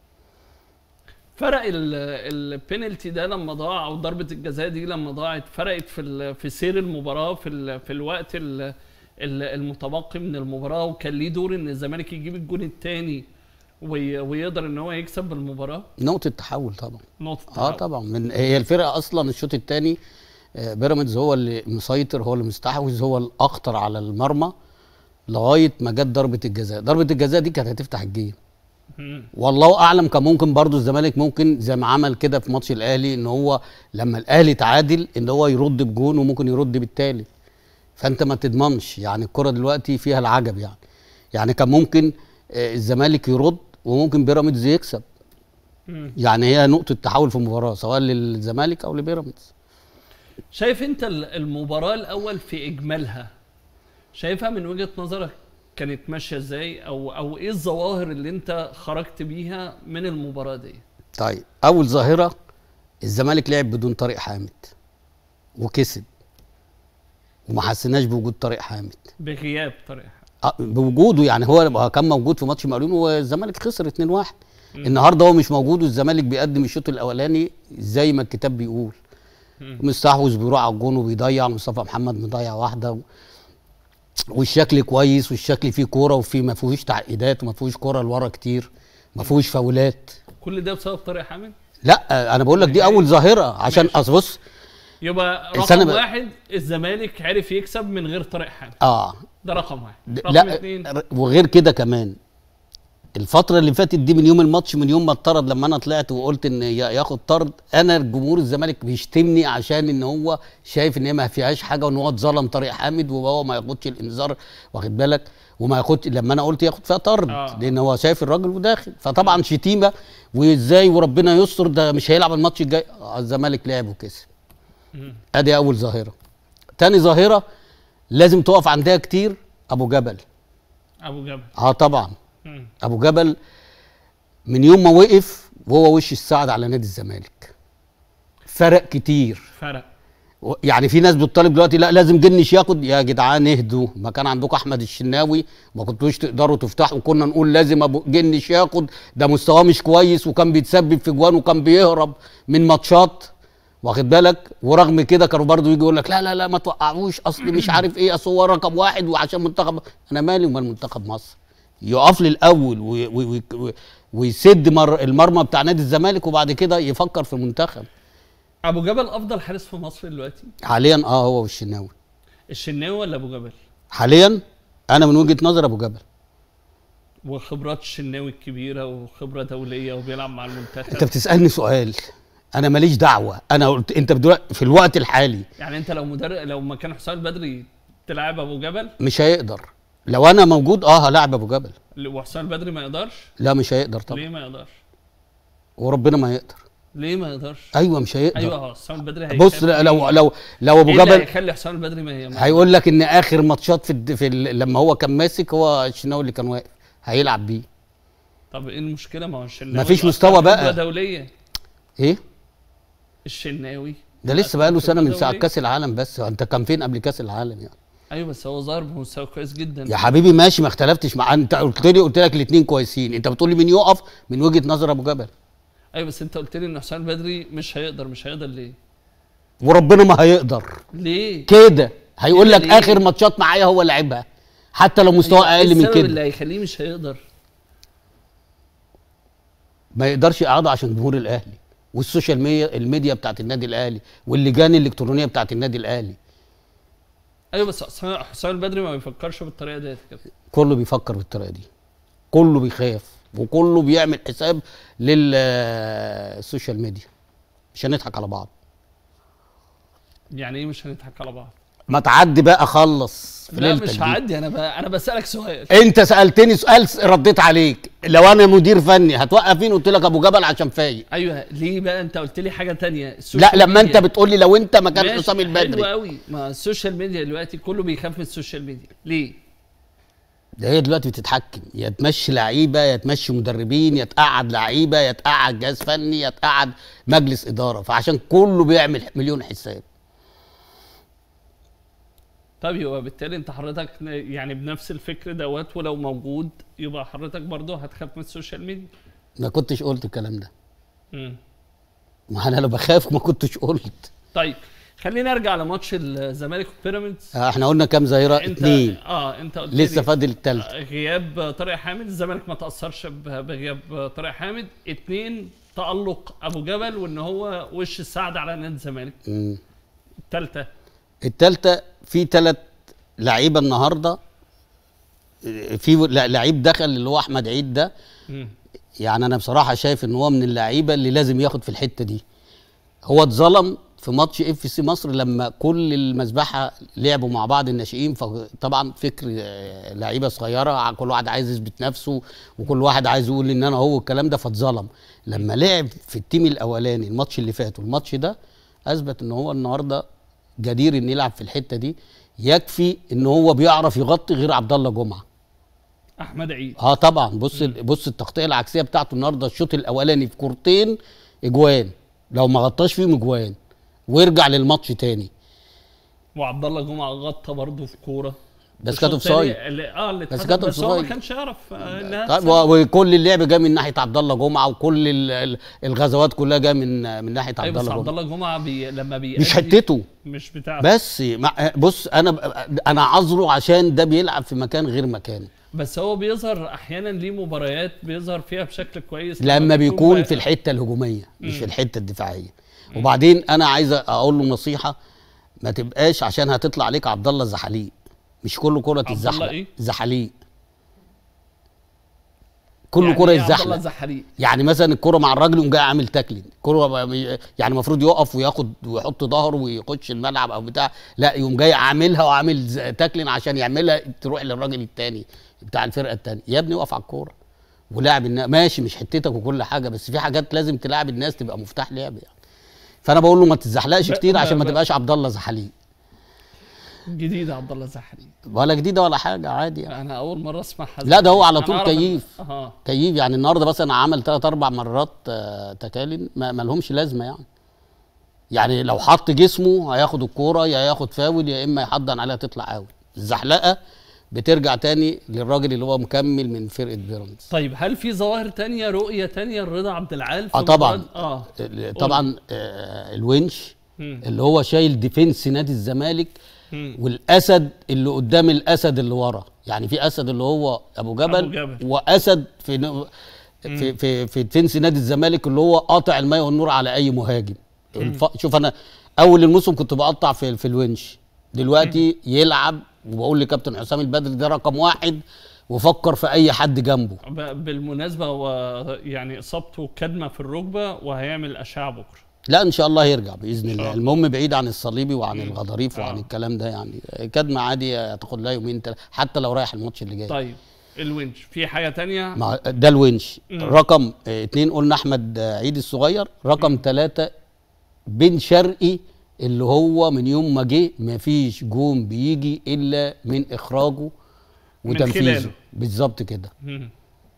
[SPEAKER 1] فرق ال- البينالتي ده لما ضاع او ضربه الجزاء دي لما ضاعت فرقت في ال- في سير المباراه في ال- في الوقت ال- ال- المتبقي من المباراه وكان ليه دور ان الزمالك يجيب الجون الثاني ويقدر ان هو يكسب بالمباراه
[SPEAKER 18] نقطه تحول طبعا
[SPEAKER 1] نقطه
[SPEAKER 18] اه
[SPEAKER 1] تحول.
[SPEAKER 18] طبعا من هي الفرقه اصلا الشوط الثاني بيراميدز هو اللي مسيطر هو اللي مستحوذ هو الاخطر على المرمى لغايه ما جت ضربه الجزاء ضربه الجزاء دي كانت هتفتح الجيم
[SPEAKER 1] مم.
[SPEAKER 18] والله اعلم كان ممكن برضو الزمالك ممكن زي ما عمل كده في ماتش الاهلي ان هو لما الاهلي تعادل ان هو يرد بجون وممكن يرد بالتالت فانت ما تضمنش يعني الكره دلوقتي فيها العجب يعني يعني كان ممكن آه، الزمالك يرد وممكن بيراميدز يكسب
[SPEAKER 1] مم.
[SPEAKER 18] يعني هي نقطه تحول في المباراه سواء للزمالك او لبيراميدز
[SPEAKER 1] شايف انت ال- المباراه الاول في اجمالها شايفها من وجهه نظرك كانت ماشيه ازاي او او ايه الظواهر اللي انت خرجت بيها من المباراه دي
[SPEAKER 18] طيب اول ظاهره الزمالك لعب بدون طارق حامد وكسب وما حسيناش بوجود طارق حامد
[SPEAKER 1] بغياب طريقه
[SPEAKER 18] آه، بوجوده يعني هو هو كان موجود في ماتش مقاولين والزمالك خسر 2-1 النهارده هو مش موجود والزمالك بيقدم الشوط الاولاني زي ما الكتاب بيقول مستحوذ بيروح على الجون وبيضيع مصطفى محمد مضيع واحده و... والشكل كويس والشكل فيه كوره وفيه ما فيهوش تعقيدات وما فيهوش كوره لورا كتير ما فيهوش فاولات
[SPEAKER 1] كل ده بسبب طارق حامد
[SPEAKER 18] لا انا بقول لك دي اول ظاهره عشان اصل بص
[SPEAKER 1] يبقى
[SPEAKER 18] استنى
[SPEAKER 1] رقم
[SPEAKER 18] بقى.
[SPEAKER 1] واحد الزمالك عرف يكسب من غير طارق حامد
[SPEAKER 18] اه
[SPEAKER 1] ده رقم واحد
[SPEAKER 18] د-
[SPEAKER 1] رقم
[SPEAKER 18] لا
[SPEAKER 1] اتنين
[SPEAKER 18] ر- وغير كده كمان الفترة اللي فاتت دي من يوم الماتش من يوم ما اتطرد لما انا طلعت وقلت ان ي- ياخد طرد انا جمهور الزمالك بيشتمني عشان ان هو شايف ان هي ما فيهاش حاجة وان هو اتظلم طارق حامد وهو ما ياخدش الانذار واخد بالك وما ياخدش لما انا قلت ياخد فيها طرد
[SPEAKER 1] آه.
[SPEAKER 18] لان هو شايف الراجل وداخل فطبعا شتيمة وازاي وربنا يستر ده مش هيلعب الماتش الجاي آه، الزمالك لعب وكسب ادي اول ظاهرة تاني ظاهرة لازم تقف عندها كتير ابو جبل
[SPEAKER 1] ابو جبل
[SPEAKER 18] اه طبعا
[SPEAKER 1] مم.
[SPEAKER 18] ابو جبل من يوم ما وقف وهو وش السعد على نادي الزمالك فرق كتير
[SPEAKER 1] فرق
[SPEAKER 18] و- يعني في ناس بتطالب دلوقتي لا لازم جنش ياخد يا جدعان اهدوا ما كان عندكم احمد الشناوي ما كنتوش تقدروا تفتحوا كنا نقول لازم ابو جنش ياخد ده مستواه مش كويس وكان بيتسبب في جوان وكان بيهرب من ماتشات واخد بالك ورغم كده كانوا برضو يجي يقول لك لا لا لا ما توقعوش اصل مش عارف ايه اصل هو رقم واحد وعشان منتخب انا مالي ومال منتخب مصر يقف لي الاول وي- وي- وي- ويسد مر المرمى بتاع نادي الزمالك وبعد كده يفكر في المنتخب
[SPEAKER 1] ابو جبل افضل حارس في مصر دلوقتي
[SPEAKER 18] حاليا اه هو والشناوي
[SPEAKER 1] الشناوي ولا ابو جبل
[SPEAKER 18] حاليا انا من وجهه نظر ابو جبل
[SPEAKER 1] وخبرات الشناوي الكبيره وخبره دوليه وبيلعب مع المنتخب
[SPEAKER 18] انت بتسالني سؤال انا ماليش دعوه انا قلت انت دلوقتي في الوقت الحالي
[SPEAKER 1] يعني انت لو مدرب لو مكان حسام البدري تلعب ابو جبل
[SPEAKER 18] مش هيقدر لو انا موجود اه هلاعب ابو جبل
[SPEAKER 1] وحسام البدري ما يقدرش
[SPEAKER 18] لا مش هيقدر طبعا
[SPEAKER 1] ليه ما يقدرش
[SPEAKER 18] وربنا ما يقدر
[SPEAKER 1] ليه ما يقدرش
[SPEAKER 18] ايوه مش هيقدر
[SPEAKER 1] ايوه حسام البدري هيخاف
[SPEAKER 18] بص لا- لو
[SPEAKER 1] إيه؟
[SPEAKER 18] لو لو ابو
[SPEAKER 1] إيه اللي
[SPEAKER 18] جبل
[SPEAKER 1] هيخلي حسام البدري ما هي
[SPEAKER 18] هيقول لك ان اخر ماتشات في, الد... في ال... لما هو كان ماسك هو الشناوي اللي كان واقف هيلعب بيه
[SPEAKER 1] طب ايه المشكله ما هو الشناوي
[SPEAKER 18] مفيش
[SPEAKER 1] أصلاً
[SPEAKER 18] مستوى بقى.
[SPEAKER 1] خبرة دوليه
[SPEAKER 18] ايه
[SPEAKER 1] الشناوي
[SPEAKER 18] ده لسه بقى له سنه من ساعه
[SPEAKER 1] دولية.
[SPEAKER 18] كاس العالم بس انت كان فين قبل كاس العالم يعني
[SPEAKER 1] ايوه بس هو ظاهر بمستوى كويس جدا
[SPEAKER 18] يا حبيبي ماشي ما اختلفتش مع انت قلت لي قلت لك الاثنين كويسين انت بتقول لي مين يقف من وجهه نظر ابو جبل
[SPEAKER 1] ايوه بس انت قلت لي ان حسام البدري مش هيقدر مش هيقدر ليه
[SPEAKER 18] وربنا ما هيقدر
[SPEAKER 1] ليه
[SPEAKER 18] كده هيقول
[SPEAKER 1] كده
[SPEAKER 18] لك
[SPEAKER 1] ليه؟
[SPEAKER 18] اخر ماتشات معايا هو لعبها حتى لو مستوى
[SPEAKER 1] أيوة، إيه
[SPEAKER 18] اقل من
[SPEAKER 1] السبب
[SPEAKER 18] كده
[SPEAKER 1] اللي هيخليه مش هيقدر
[SPEAKER 18] ما يقدرش يقعده عشان جمهور الاهلي والسوشيال ميديا الميديا بتاعت النادي الاهلي واللجان الالكترونيه بتاعت النادي الاهلي
[SPEAKER 1] ايوه بس حسام حسام البدري ما بيفكرش بالطريقه ديت كده
[SPEAKER 18] كله بيفكر بالطريقه دي كله بيخاف وكله بيعمل حساب للسوشيال ميديا مش هنضحك على بعض
[SPEAKER 1] يعني ايه مش هنضحك على بعض
[SPEAKER 18] ما تعدي بقى خلص في
[SPEAKER 1] لا
[SPEAKER 18] ليلتك
[SPEAKER 1] مش
[SPEAKER 18] دي.
[SPEAKER 1] هعدي انا ب... انا بسالك سؤال
[SPEAKER 18] انت سالتني سؤال س- رديت عليك لو انا مدير فني هتوقف مين قلت لك ابو جبل عشان فايق
[SPEAKER 1] ايوه ليه بقى انت قلت لي حاجه تانية
[SPEAKER 18] لا
[SPEAKER 1] السوشيال
[SPEAKER 18] لما انت
[SPEAKER 1] ميديا.
[SPEAKER 18] بتقول لي لو انت مكان
[SPEAKER 1] ماشي،
[SPEAKER 18] حسام
[SPEAKER 1] حلو
[SPEAKER 18] البدري
[SPEAKER 1] قوي ما السوشيال ميديا دلوقتي كله بيخاف من السوشيال ميديا ليه
[SPEAKER 18] ده هي دلوقتي بتتحكم يا تمشي لعيبه يا تمشي مدربين يا تقعد لعيبه يا تقعد جهاز فني يا تقعد مجلس اداره فعشان كله بيعمل مليون حساب
[SPEAKER 1] طب يبقى بالتالي انت حضرتك يعني بنفس الفكر دوت ولو موجود يبقى حضرتك برضه هتخاف من السوشيال ميديا
[SPEAKER 18] ما كنتش قلت الكلام ده
[SPEAKER 1] مم.
[SPEAKER 18] ما انا لو بخاف ما كنتش قلت
[SPEAKER 1] طيب خلينا نرجع لماتش الزمالك وبيراميدز
[SPEAKER 18] آه، احنا قلنا كام ظاهره
[SPEAKER 1] انت
[SPEAKER 18] اتنين
[SPEAKER 1] اه انت قلت
[SPEAKER 18] لسه
[SPEAKER 1] لي
[SPEAKER 18] فاضل التالتة
[SPEAKER 1] غياب طارق حامد الزمالك ما تاثرش ب- بغياب طارق حامد اتنين تالق ابو جبل وان هو وش السعد على نادي الزمالك
[SPEAKER 18] مم.
[SPEAKER 1] الثالثه
[SPEAKER 18] التالتة في تلات لعيبه النهارده في لعيب دخل اللي هو احمد عيد ده يعني انا بصراحه شايف ان هو من اللعيبه اللي لازم ياخد في الحته دي هو اتظلم في ماتش اف سي مصر لما كل المذبحه لعبوا مع بعض الناشئين فطبعا فكر آه، لعيبه صغيره كل واحد عايز يثبت نفسه وكل واحد عايز يقول ان انا هو الكلام ده فاتظلم لما لعب في التيم الاولاني الماتش اللي فات والماتش ده اثبت ان هو النهارده جدير ان يلعب في الحته دي يكفي ان هو بيعرف يغطي غير عبد الله جمعه
[SPEAKER 1] احمد عيد
[SPEAKER 18] اه طبعا بص بص التغطيه العكسيه بتاعته النهارده الشوط الاولاني في كورتين اجوان لو ما غطاش فيهم اجوان ويرجع للماتش تاني
[SPEAKER 1] وعبد الله جمعه غطى برضه في كوره
[SPEAKER 18] بس كانت
[SPEAKER 1] والشوط
[SPEAKER 18] اوفسايد.
[SPEAKER 1] التاني اللي- اه اللي
[SPEAKER 18] بس
[SPEAKER 1] اتحسب،
[SPEAKER 18] كانت
[SPEAKER 1] بس هو ما
[SPEAKER 18] اوفسايد.
[SPEAKER 1] كانش يعرف آه، انها
[SPEAKER 18] طيب
[SPEAKER 1] تسد.
[SPEAKER 18] و- وكل اللعب جاي من ناحيه عبد الله جمعه وكل ال- ال- الغزوات كلها جايه من من ناحيه
[SPEAKER 1] أيوة
[SPEAKER 18] عبد
[SPEAKER 1] بس
[SPEAKER 18] الله
[SPEAKER 1] عبد
[SPEAKER 18] جمعه
[SPEAKER 1] الله جمعه بي... لما بي
[SPEAKER 18] مش حتته
[SPEAKER 1] مش بتاعته
[SPEAKER 18] بس مع بص انا ب- انا عذره عشان ده بيلعب في مكان غير مكانه
[SPEAKER 1] بس هو بيظهر احيانا ليه مباريات بيظهر فيها بشكل كويس
[SPEAKER 18] لما بيكون
[SPEAKER 1] بقى-
[SPEAKER 18] في الحته الهجوميه مش
[SPEAKER 1] مم.
[SPEAKER 18] في الحته الدفاعيه وبعدين انا عايز اقول له نصيحه ما تبقاش عشان هتطلع عليك عبد الله الزحاليق مش كل كره
[SPEAKER 1] عبد الله
[SPEAKER 18] الزحلق
[SPEAKER 1] إيه؟
[SPEAKER 18] زحاليق كل
[SPEAKER 1] يعني
[SPEAKER 18] كره
[SPEAKER 1] إيه عبد الله
[SPEAKER 18] يتزحلق
[SPEAKER 1] الزحاليق
[SPEAKER 18] يعني مثلا الكره مع الراجل يقوم جاي عامل تاكلين الكره بقى- يعني المفروض يقف وياخد ويحط ظهره ويخش الملعب او بتاع لا يقوم جاي عاملها وعامل ز- تاكلين عشان يعملها تروح للراجل التاني بتاع الفرقه التانيه يا ابني اقف على الكوره ولاعب الناس ماشي مش حتتك وكل حاجه بس في حاجات لازم تلاعب الناس تبقى مفتاح لعب يعني فانا بقول له ما تتزحلقش
[SPEAKER 1] ب-
[SPEAKER 18] كتير عشان ما
[SPEAKER 1] ب-
[SPEAKER 18] تبقاش عبد الله زحاليق
[SPEAKER 1] جديد عبد الله الزحاليق
[SPEAKER 18] ولا جديده ولا حاجه عادي يعني
[SPEAKER 1] انا اول مره اسمعها
[SPEAKER 18] لا ده هو على
[SPEAKER 1] أنا
[SPEAKER 18] طول
[SPEAKER 1] أعرف إن-
[SPEAKER 18] كيف
[SPEAKER 1] اه
[SPEAKER 18] كيف يعني النهارده مثلا عمل ثلاث اربع مرات آه، تكالين ما ما لهمش لازمه يعني يعني لو حط جسمه هياخد الكوره يا ياخد فاول يا اما يحضن عليها تطلع اوت الزحلقه بترجع تاني للراجل اللي هو مكمل من فرقه بيراميدز
[SPEAKER 1] طيب هل في ظواهر تانية رؤية تانية لرضا عبد العال في
[SPEAKER 18] اه طبعا
[SPEAKER 1] مباراة- اه
[SPEAKER 18] ال- طبعا آه الونش
[SPEAKER 1] مم.
[SPEAKER 18] اللي هو شايل ديفنس نادي الزمالك
[SPEAKER 1] مم.
[SPEAKER 18] والاسد اللي قدام الاسد اللي ورا يعني في اسد اللي هو ابو جبل,
[SPEAKER 1] أبو جبل.
[SPEAKER 18] واسد في ن- في في في ديفنس نادي الزمالك اللي هو قاطع الماء والنور على اي مهاجم الف... شوف انا اول الموسم كنت بقطع في في الونش دلوقتي يلعب وبقول لكابتن حسام البدري ده رقم واحد وفكر في اي حد جنبه
[SPEAKER 1] ب- بالمناسبة هو يعني اصابته كدمة في الركبة وهيعمل اشعة بكرة
[SPEAKER 18] لا ان شاء الله هيرجع باذن الله المهم بعيد عن الصليبي وعن الغضاريف وعن الكلام ده يعني كدمه عادي هتاخد لها يومين تلاتة حتى لو رايح الماتش اللي جاي
[SPEAKER 1] طيب الونش في حاجة تانية
[SPEAKER 18] مع ده الونش
[SPEAKER 1] مم.
[SPEAKER 18] رقم آه، اتنين قلنا احمد آه، عيد الصغير رقم ثلاثة بن شرقي اللي هو من يوم ما جه مفيش جون بيجي الا من اخراجه
[SPEAKER 1] من
[SPEAKER 18] وتنفيذه
[SPEAKER 1] خلاله.
[SPEAKER 18] بالظبط كده
[SPEAKER 1] مم.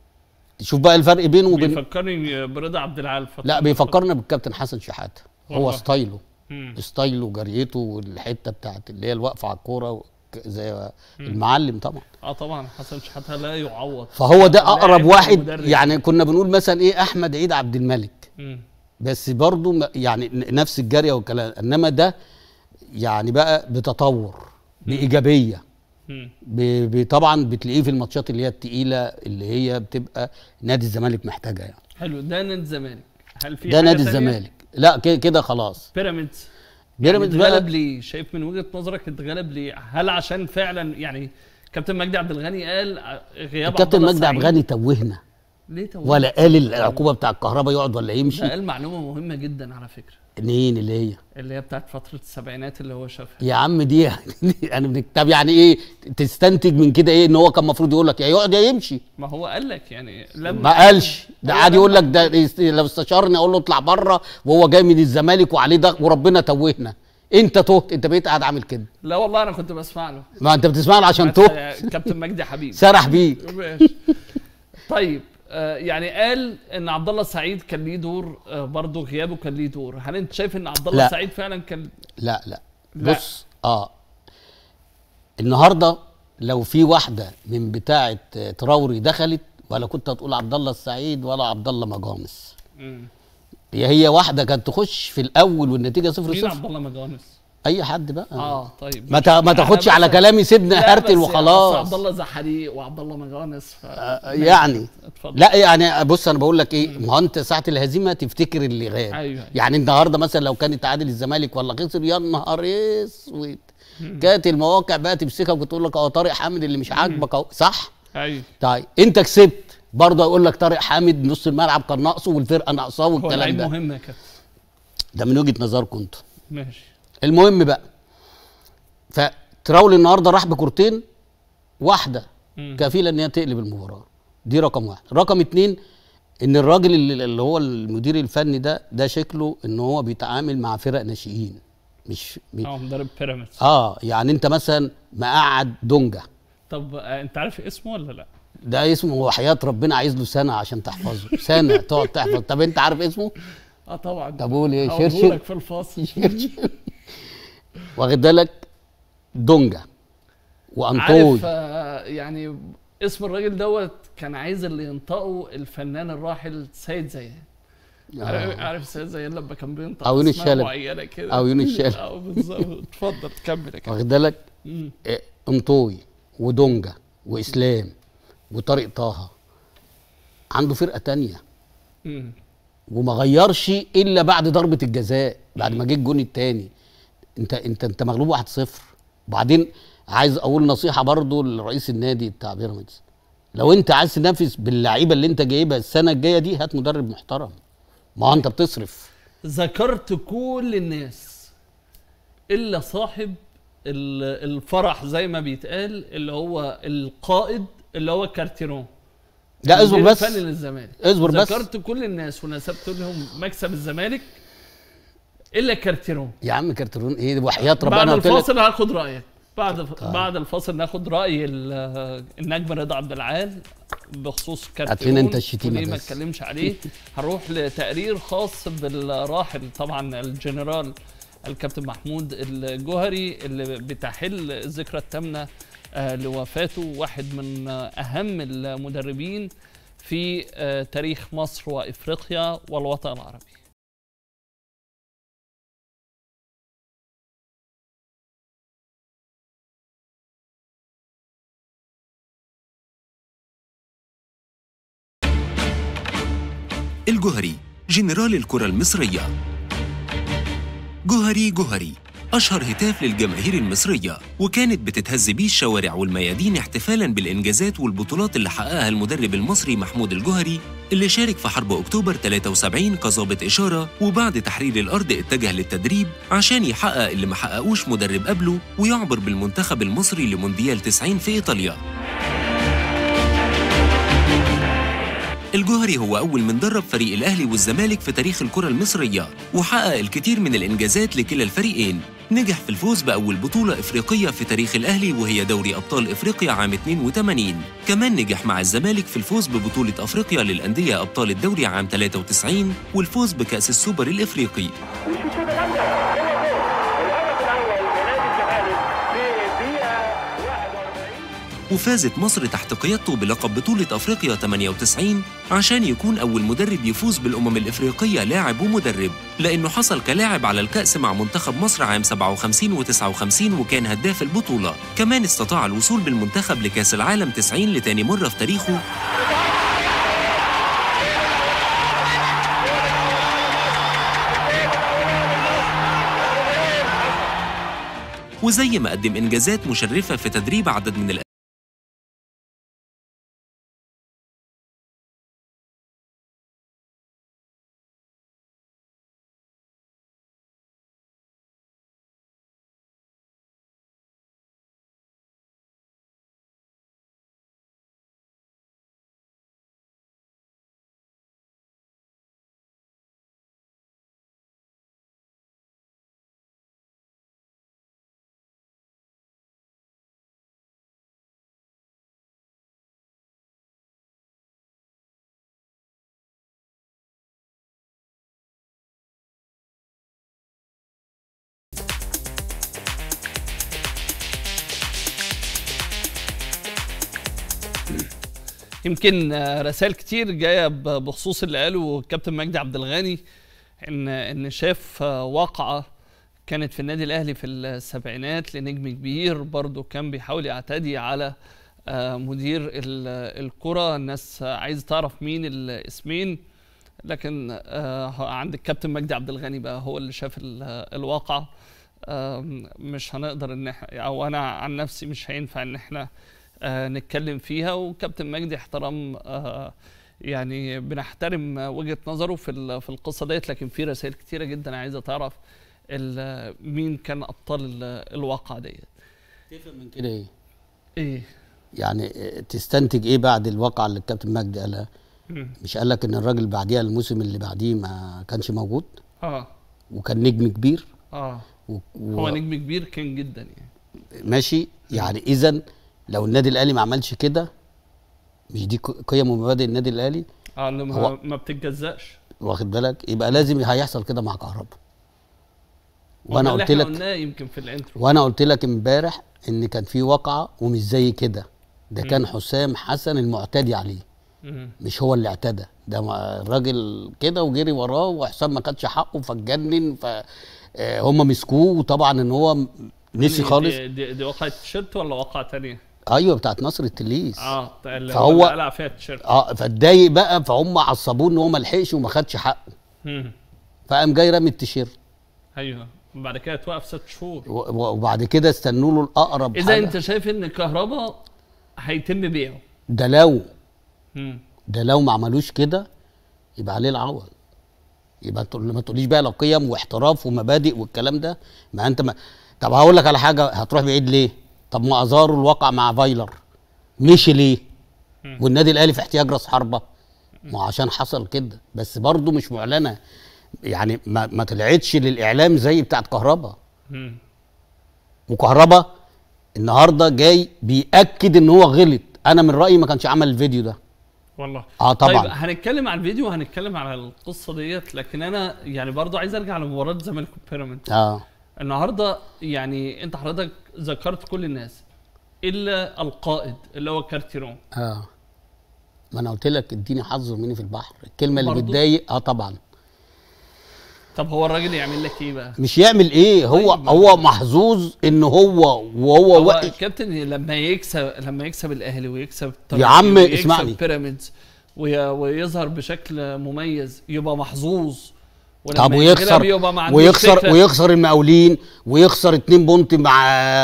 [SPEAKER 18] شوف بقى الفرق بينه وبين
[SPEAKER 1] بيفكرني برضا عبد العال فترة
[SPEAKER 18] لا بيفكرنا بالكابتن حسن شحاته هو
[SPEAKER 1] والله.
[SPEAKER 18] ستايله
[SPEAKER 1] مم.
[SPEAKER 18] ستايله وجريته والحته بتاعت اللي هي الواقفه على الكوره وك- زي المعلم طبعا
[SPEAKER 1] اه طبعا حسن شحاتة لا يعوض
[SPEAKER 18] فهو ده اقرب
[SPEAKER 1] لاعب
[SPEAKER 18] واحد
[SPEAKER 1] ومدرب.
[SPEAKER 18] يعني كنا بنقول مثلا ايه احمد عيد عبد الملك
[SPEAKER 1] مم.
[SPEAKER 18] بس برضو ما- يعني ن- نفس الجاريه والكلام انما ده يعني بقى بتطور بايجابيه
[SPEAKER 1] مم.
[SPEAKER 18] ب- ب- طبعا بتلاقيه في الماتشات اللي هي التقيله اللي هي بتبقى نادي الزمالك محتاجها يعني
[SPEAKER 1] حلو ده نادي الزمالك هل في
[SPEAKER 18] ده
[SPEAKER 1] حاجة
[SPEAKER 18] نادي
[SPEAKER 1] تانية؟
[SPEAKER 18] الزمالك لا كده كده خلاص
[SPEAKER 1] بيراميدز
[SPEAKER 18] بيراميدز
[SPEAKER 1] يعني اتغلب
[SPEAKER 18] بقى-
[SPEAKER 1] ليه شايف من وجهة نظرك اتغلب ليه هل عشان فعلا يعني كابتن مجدي عبد الغني قال غياب
[SPEAKER 18] الكابتن
[SPEAKER 1] عبد الله
[SPEAKER 18] مجدي عبد
[SPEAKER 1] السعيد.
[SPEAKER 18] الغني توهنا
[SPEAKER 1] ليه توه؟
[SPEAKER 18] ولا قال العقوبه بتاع الكهرباء يقعد ولا يمشي
[SPEAKER 1] ده قال معلومه مهمه جدا على فكره
[SPEAKER 18] منين اللي هي
[SPEAKER 1] اللي هي بتاعت فتره السبعينات اللي هو شافها
[SPEAKER 18] يا عم دي يعني انا بنك... طب يعني ايه تستنتج من كده ايه ان هو كان المفروض يقول لك يا يقعد يا يمشي
[SPEAKER 1] ما هو قال لك يعني لما
[SPEAKER 18] ما قالش ده
[SPEAKER 1] هو
[SPEAKER 18] قاعد
[SPEAKER 1] لما-
[SPEAKER 18] يقول لك ده يست- لو استشارني اقول له اطلع بره وهو جاي من الزمالك وعليه ضغط وربنا توهنا انت تهت انت بقيت قاعد عامل كده
[SPEAKER 1] لا والله انا كنت بسمع له
[SPEAKER 18] ما انت بتسمع له عشان
[SPEAKER 1] بس
[SPEAKER 18] تهت
[SPEAKER 1] كابتن مجدي حبيبي
[SPEAKER 18] سرح بيك
[SPEAKER 1] ماشي طيب آه، يعني قال ان عبد الله السعيد كان ليه دور آه، برضه غيابه كان ليه دور هل انت شايف ان عبد الله
[SPEAKER 18] لا.
[SPEAKER 1] السعيد فعلا كان
[SPEAKER 18] لا لا
[SPEAKER 1] لا.
[SPEAKER 18] بص اه النهارده لو في واحده من بتاعه آه، تراوري دخلت ولا كنت هتقول عبد الله السعيد ولا عبد الله مجامس
[SPEAKER 1] مم.
[SPEAKER 18] هي هي واحده كانت تخش في الاول والنتيجه صفر
[SPEAKER 1] مين
[SPEAKER 18] صفر
[SPEAKER 1] عبد الله مجانس
[SPEAKER 18] اي حد بقى
[SPEAKER 1] اه طيب
[SPEAKER 18] ما تا- ما تاخدش على
[SPEAKER 1] بس-
[SPEAKER 18] كلامي سيبنا
[SPEAKER 1] لا،
[SPEAKER 18] هرتل
[SPEAKER 1] بس
[SPEAKER 18] وخلاص.
[SPEAKER 1] أصل عبد الله زحريق وعبد الله مجانس ف...
[SPEAKER 18] يعني
[SPEAKER 1] اتفضل.
[SPEAKER 18] لا يعني بص انا بقول لك ايه ما هو انت ساعه الهزيمه تفتكر اللي غاب
[SPEAKER 1] أيوة.
[SPEAKER 18] يعني النهارده مثلا لو كان تعادل الزمالك ولا خسر يا نهار اسود كانت المواقع بقى تمسكك وتقول لك اه طارق حامد اللي مش عاجبك اهو صح
[SPEAKER 1] ايوه
[SPEAKER 18] طيب انت كسبت برضه يقول لك طارق حامد نص الملعب كان ناقصه والفرقه ناقصاه
[SPEAKER 1] هو
[SPEAKER 18] والكلام
[SPEAKER 1] لعيب
[SPEAKER 18] ده
[SPEAKER 1] مهم يا كابتن
[SPEAKER 18] ده من وجهه نظركم انتوا
[SPEAKER 1] ماشي
[SPEAKER 18] المهم بقى فتراولي النهارده راح بكورتين واحده
[SPEAKER 1] مم.
[SPEAKER 18] كفيله ان هي تقلب المباراه دي رقم واحد رقم اتنين ان الراجل اللي, اللي هو المدير الفني ده ده شكله ان هو بيتعامل مع فرق ناشئين مش بي...
[SPEAKER 1] اه مدرب بيراميدز
[SPEAKER 18] اه يعني انت مثلا مقعد دونجا
[SPEAKER 1] طب آه، انت عارف اسمه ولا لا؟
[SPEAKER 18] ده اسمه وحياه ربنا عايز له سنه عشان تحفظه سنه تقعد تحفظ طب انت عارف اسمه
[SPEAKER 1] اه طبعا
[SPEAKER 18] طب قول ايه
[SPEAKER 1] هقوله
[SPEAKER 18] شرشر
[SPEAKER 1] لك في الفاصل
[SPEAKER 18] واخد بالك دونجا
[SPEAKER 1] عارف
[SPEAKER 18] وانطوي
[SPEAKER 1] آه، يعني اسم الراجل دوت كان عايز اللي ينطقه الفنان الراحل سيد زيان عارف
[SPEAKER 18] آه.
[SPEAKER 1] عارف سيد زيان لما كان بينطق
[SPEAKER 18] أو يونس
[SPEAKER 1] أسماء
[SPEAKER 18] شلبي.
[SPEAKER 1] معينه كده
[SPEAKER 18] أو يونس شلبي.
[SPEAKER 1] اه بالظبط اتفضل كمل يا كابتن
[SPEAKER 18] واخد بالك
[SPEAKER 1] مم.
[SPEAKER 18] إيه، انطوي ودونجا واسلام وطارق طه عنده فرقه تانية
[SPEAKER 1] مم.
[SPEAKER 18] وما غيرش الا بعد ضربه الجزاء بعد ما جه الجون التاني انت انت انت مغلوب 1-0 وبعدين عايز اقول نصيحه برضو لرئيس النادي بتاع بيراميدز لو انت عايز تنافس باللعيبه اللي انت جايبها السنه الجايه دي هات مدرب محترم ما هو انت بتصرف
[SPEAKER 1] ذكرت كل الناس الا صاحب ال- الفرح زي ما بيتقال اللي هو القائد اللي هو كارتيرون
[SPEAKER 18] لا اصبر
[SPEAKER 1] المدير
[SPEAKER 18] بس
[SPEAKER 1] الفني للزمالك
[SPEAKER 18] اصبر بس
[SPEAKER 1] ذكرت كل الناس ونسبت لهم مكسب الزمالك الا كارتيرون
[SPEAKER 18] يا عم كارترون ايه وحياه ربنا
[SPEAKER 1] بعد
[SPEAKER 18] أنا قلت لك
[SPEAKER 1] الفاصل هاخد رايك بعد بعد الفاصل ناخد راي ال- النجم رضا عبد العال بخصوص كارتيرون
[SPEAKER 18] لنا انت الشتيمة
[SPEAKER 1] وليه ما
[SPEAKER 18] بس.
[SPEAKER 1] اتكلمش عليه هنروح لتقرير خاص بالراحل طبعا الجنرال الكابتن محمود الجوهري اللي بتحل الذكرى الثامنه آه، لوفاته واحد من آه، اهم المدربين في آه، تاريخ مصر وافريقيا والوطن العربي
[SPEAKER 17] الجهري جنرال الكرة المصرية جهري جهري أشهر هتاف للجماهير المصرية وكانت بتتهز بيه الشوارع والميادين احتفالاً بالإنجازات والبطولات اللي حققها المدرب المصري محمود الجهري اللي شارك في حرب أكتوبر 73 كظابط إشارة وبعد تحرير الأرض اتجه للتدريب عشان يحقق اللي ما حققوش مدرب قبله ويعبر بالمنتخب المصري لمونديال 90 في إيطاليا الجوهري هو أول من درب فريق الأهلي والزمالك في تاريخ الكرة المصرية وحقق الكثير من الإنجازات لكلا الفريقين نجح في الفوز بأول بطولة إفريقية في تاريخ الأهلي وهي دوري أبطال إفريقيا عام 82 كمان نجح مع الزمالك في الفوز ببطولة أفريقيا للأندية أبطال الدوري عام 93 والفوز بكأس السوبر الإفريقي وفازت مصر تحت قيادته بلقب بطولة أفريقيا 98 عشان يكون أول مدرب يفوز بالأمم الإفريقية لاعب ومدرب لأنه حصل كلاعب على الكأس مع منتخب مصر عام 57 و59 وكان هداف البطولة كمان استطاع الوصول بالمنتخب لكأس العالم 90 لتاني مرة في تاريخه وزي ما قدم إنجازات مشرفة في تدريب عدد من الأ...
[SPEAKER 1] يمكن آه، رسائل كتير جايه ب- بخصوص اللي قاله الكابتن مجدي عبد الغني ان ان شاف آه، واقعه كانت في النادي الاهلي في السبعينات لنجم كبير برضه كان بيحاول يعتدي على آه، مدير ال- الكره الناس عايزه تعرف مين الاسمين لكن آه، عند الكابتن مجدي عبد الغني بقى هو اللي شاف ال- الواقعه آم، مش هنقدر ان احنا او انا عن نفسي مش هينفع ان احنا آه، نتكلم فيها وكابتن مجدي احترم آه، يعني بنحترم وجهة نظره في ال- في القصة ديت لكن في رسائل كتيرة جدا عايزة تعرف ال- مين كان أبطال ال- الواقعة ديت
[SPEAKER 18] تفهم من كده ايه؟
[SPEAKER 1] ايه؟
[SPEAKER 18] يعني آه، تستنتج ايه بعد الواقعه اللي الكابتن مجدي قالها؟
[SPEAKER 1] مم.
[SPEAKER 18] مش قال لك ان الراجل بعديها الموسم اللي بعديه ما كانش موجود
[SPEAKER 1] اه
[SPEAKER 18] وكان نجم كبير
[SPEAKER 1] اه
[SPEAKER 18] و...
[SPEAKER 1] هو نجم كبير كان جدا يعني
[SPEAKER 18] ماشي يعني اذا لو النادي الاهلي ما عملش كده مش دي ق- قيم ومبادئ النادي الاهلي
[SPEAKER 1] اه اللي ما,
[SPEAKER 18] هو-
[SPEAKER 1] ما بتتجزأش
[SPEAKER 18] واخد بالك يبقى لازم هيحصل كده مع كهربا وانا
[SPEAKER 1] وده
[SPEAKER 18] قلت
[SPEAKER 1] اللي
[SPEAKER 18] لك
[SPEAKER 1] احنا قلناه يمكن في الانترو
[SPEAKER 18] وانا قلت لك امبارح ان كان في واقعه ومش زي كده ده كان
[SPEAKER 1] مم.
[SPEAKER 18] حسام حسن المعتدي عليه
[SPEAKER 1] مم.
[SPEAKER 18] مش هو اللي اعتدى ده ما- الراجل كده وجري وراه وحسام ما خدش حقه فاتجنن ف آه، هم مسكوه وطبعا ان هو م- نسي
[SPEAKER 1] يعني
[SPEAKER 18] خالص
[SPEAKER 1] دي, دي, دي واقعة تيشيرت ولا واقعة تانية؟
[SPEAKER 18] ايوه بتاعت نصر التليس
[SPEAKER 1] اه اللي
[SPEAKER 18] فهو
[SPEAKER 1] اللي قلع فيها التيشيرت
[SPEAKER 18] اه فاتضايق بقى فهم عصبوه ان هو ما لحقش وما خدش حقه
[SPEAKER 1] مم.
[SPEAKER 18] فقام جاي رامي التيشيرت
[SPEAKER 1] ايوه بعد كده توقف ست شهور
[SPEAKER 18] و- و- وبعد كده استنوا له الاقرب
[SPEAKER 1] اذا
[SPEAKER 18] حاجة.
[SPEAKER 1] انت شايف ان كهربا هيتم بيعه
[SPEAKER 18] ده لو
[SPEAKER 1] مم.
[SPEAKER 18] ده لو ما عملوش كده يبقى عليه العوض يبقى تقول ما تقوليش بقى لا قيم واحتراف ومبادئ والكلام ده ما انت ما طب هقول لك على حاجه هتروح بعيد ليه؟ طب ما ازاروا الواقع مع فايلر مشي ليه؟ والنادي الاهلي في احتياج راس حربه ما عشان حصل كده بس برضه مش معلنه يعني ما, ما طلعتش للاعلام زي بتاعت كهربا
[SPEAKER 1] مم.
[SPEAKER 18] وكهربا النهارده جاي بياكد ان هو غلط انا من رايي ما كانش عمل الفيديو ده
[SPEAKER 1] والله
[SPEAKER 18] اه طبعا
[SPEAKER 1] طيب هنتكلم على الفيديو وهنتكلم على القصه ديت لكن انا يعني برضو عايز ارجع لمباراه الزمالك وبيراميدز
[SPEAKER 18] اه
[SPEAKER 1] النهارده يعني انت حضرتك ذكرت كل الناس الا القائد اللي هو كارتيرون
[SPEAKER 18] اه ما انا قلت لك اديني حظ مني في البحر الكلمه اللي
[SPEAKER 1] برضو؟
[SPEAKER 18] بتضايق اه طبعا
[SPEAKER 1] طب هو الراجل يعمل لك ايه بقى؟
[SPEAKER 18] مش يعمل ايه هو هو محظوظ ان هو وهو
[SPEAKER 1] هو
[SPEAKER 18] واقف
[SPEAKER 1] الكابتن لما يكسب لما يكسب الاهلي ويكسب
[SPEAKER 18] يا عم
[SPEAKER 1] ويكسب
[SPEAKER 18] اسمعني.
[SPEAKER 1] بيراميدز وي- ويظهر بشكل مميز يبقى محظوظ ولما
[SPEAKER 18] طب
[SPEAKER 1] يغلب
[SPEAKER 18] ويخسر
[SPEAKER 1] يبقى ما عندوش
[SPEAKER 18] ويخسر
[SPEAKER 1] فكرة.
[SPEAKER 18] ويخسر المقاولين ويخسر 2 بونت مع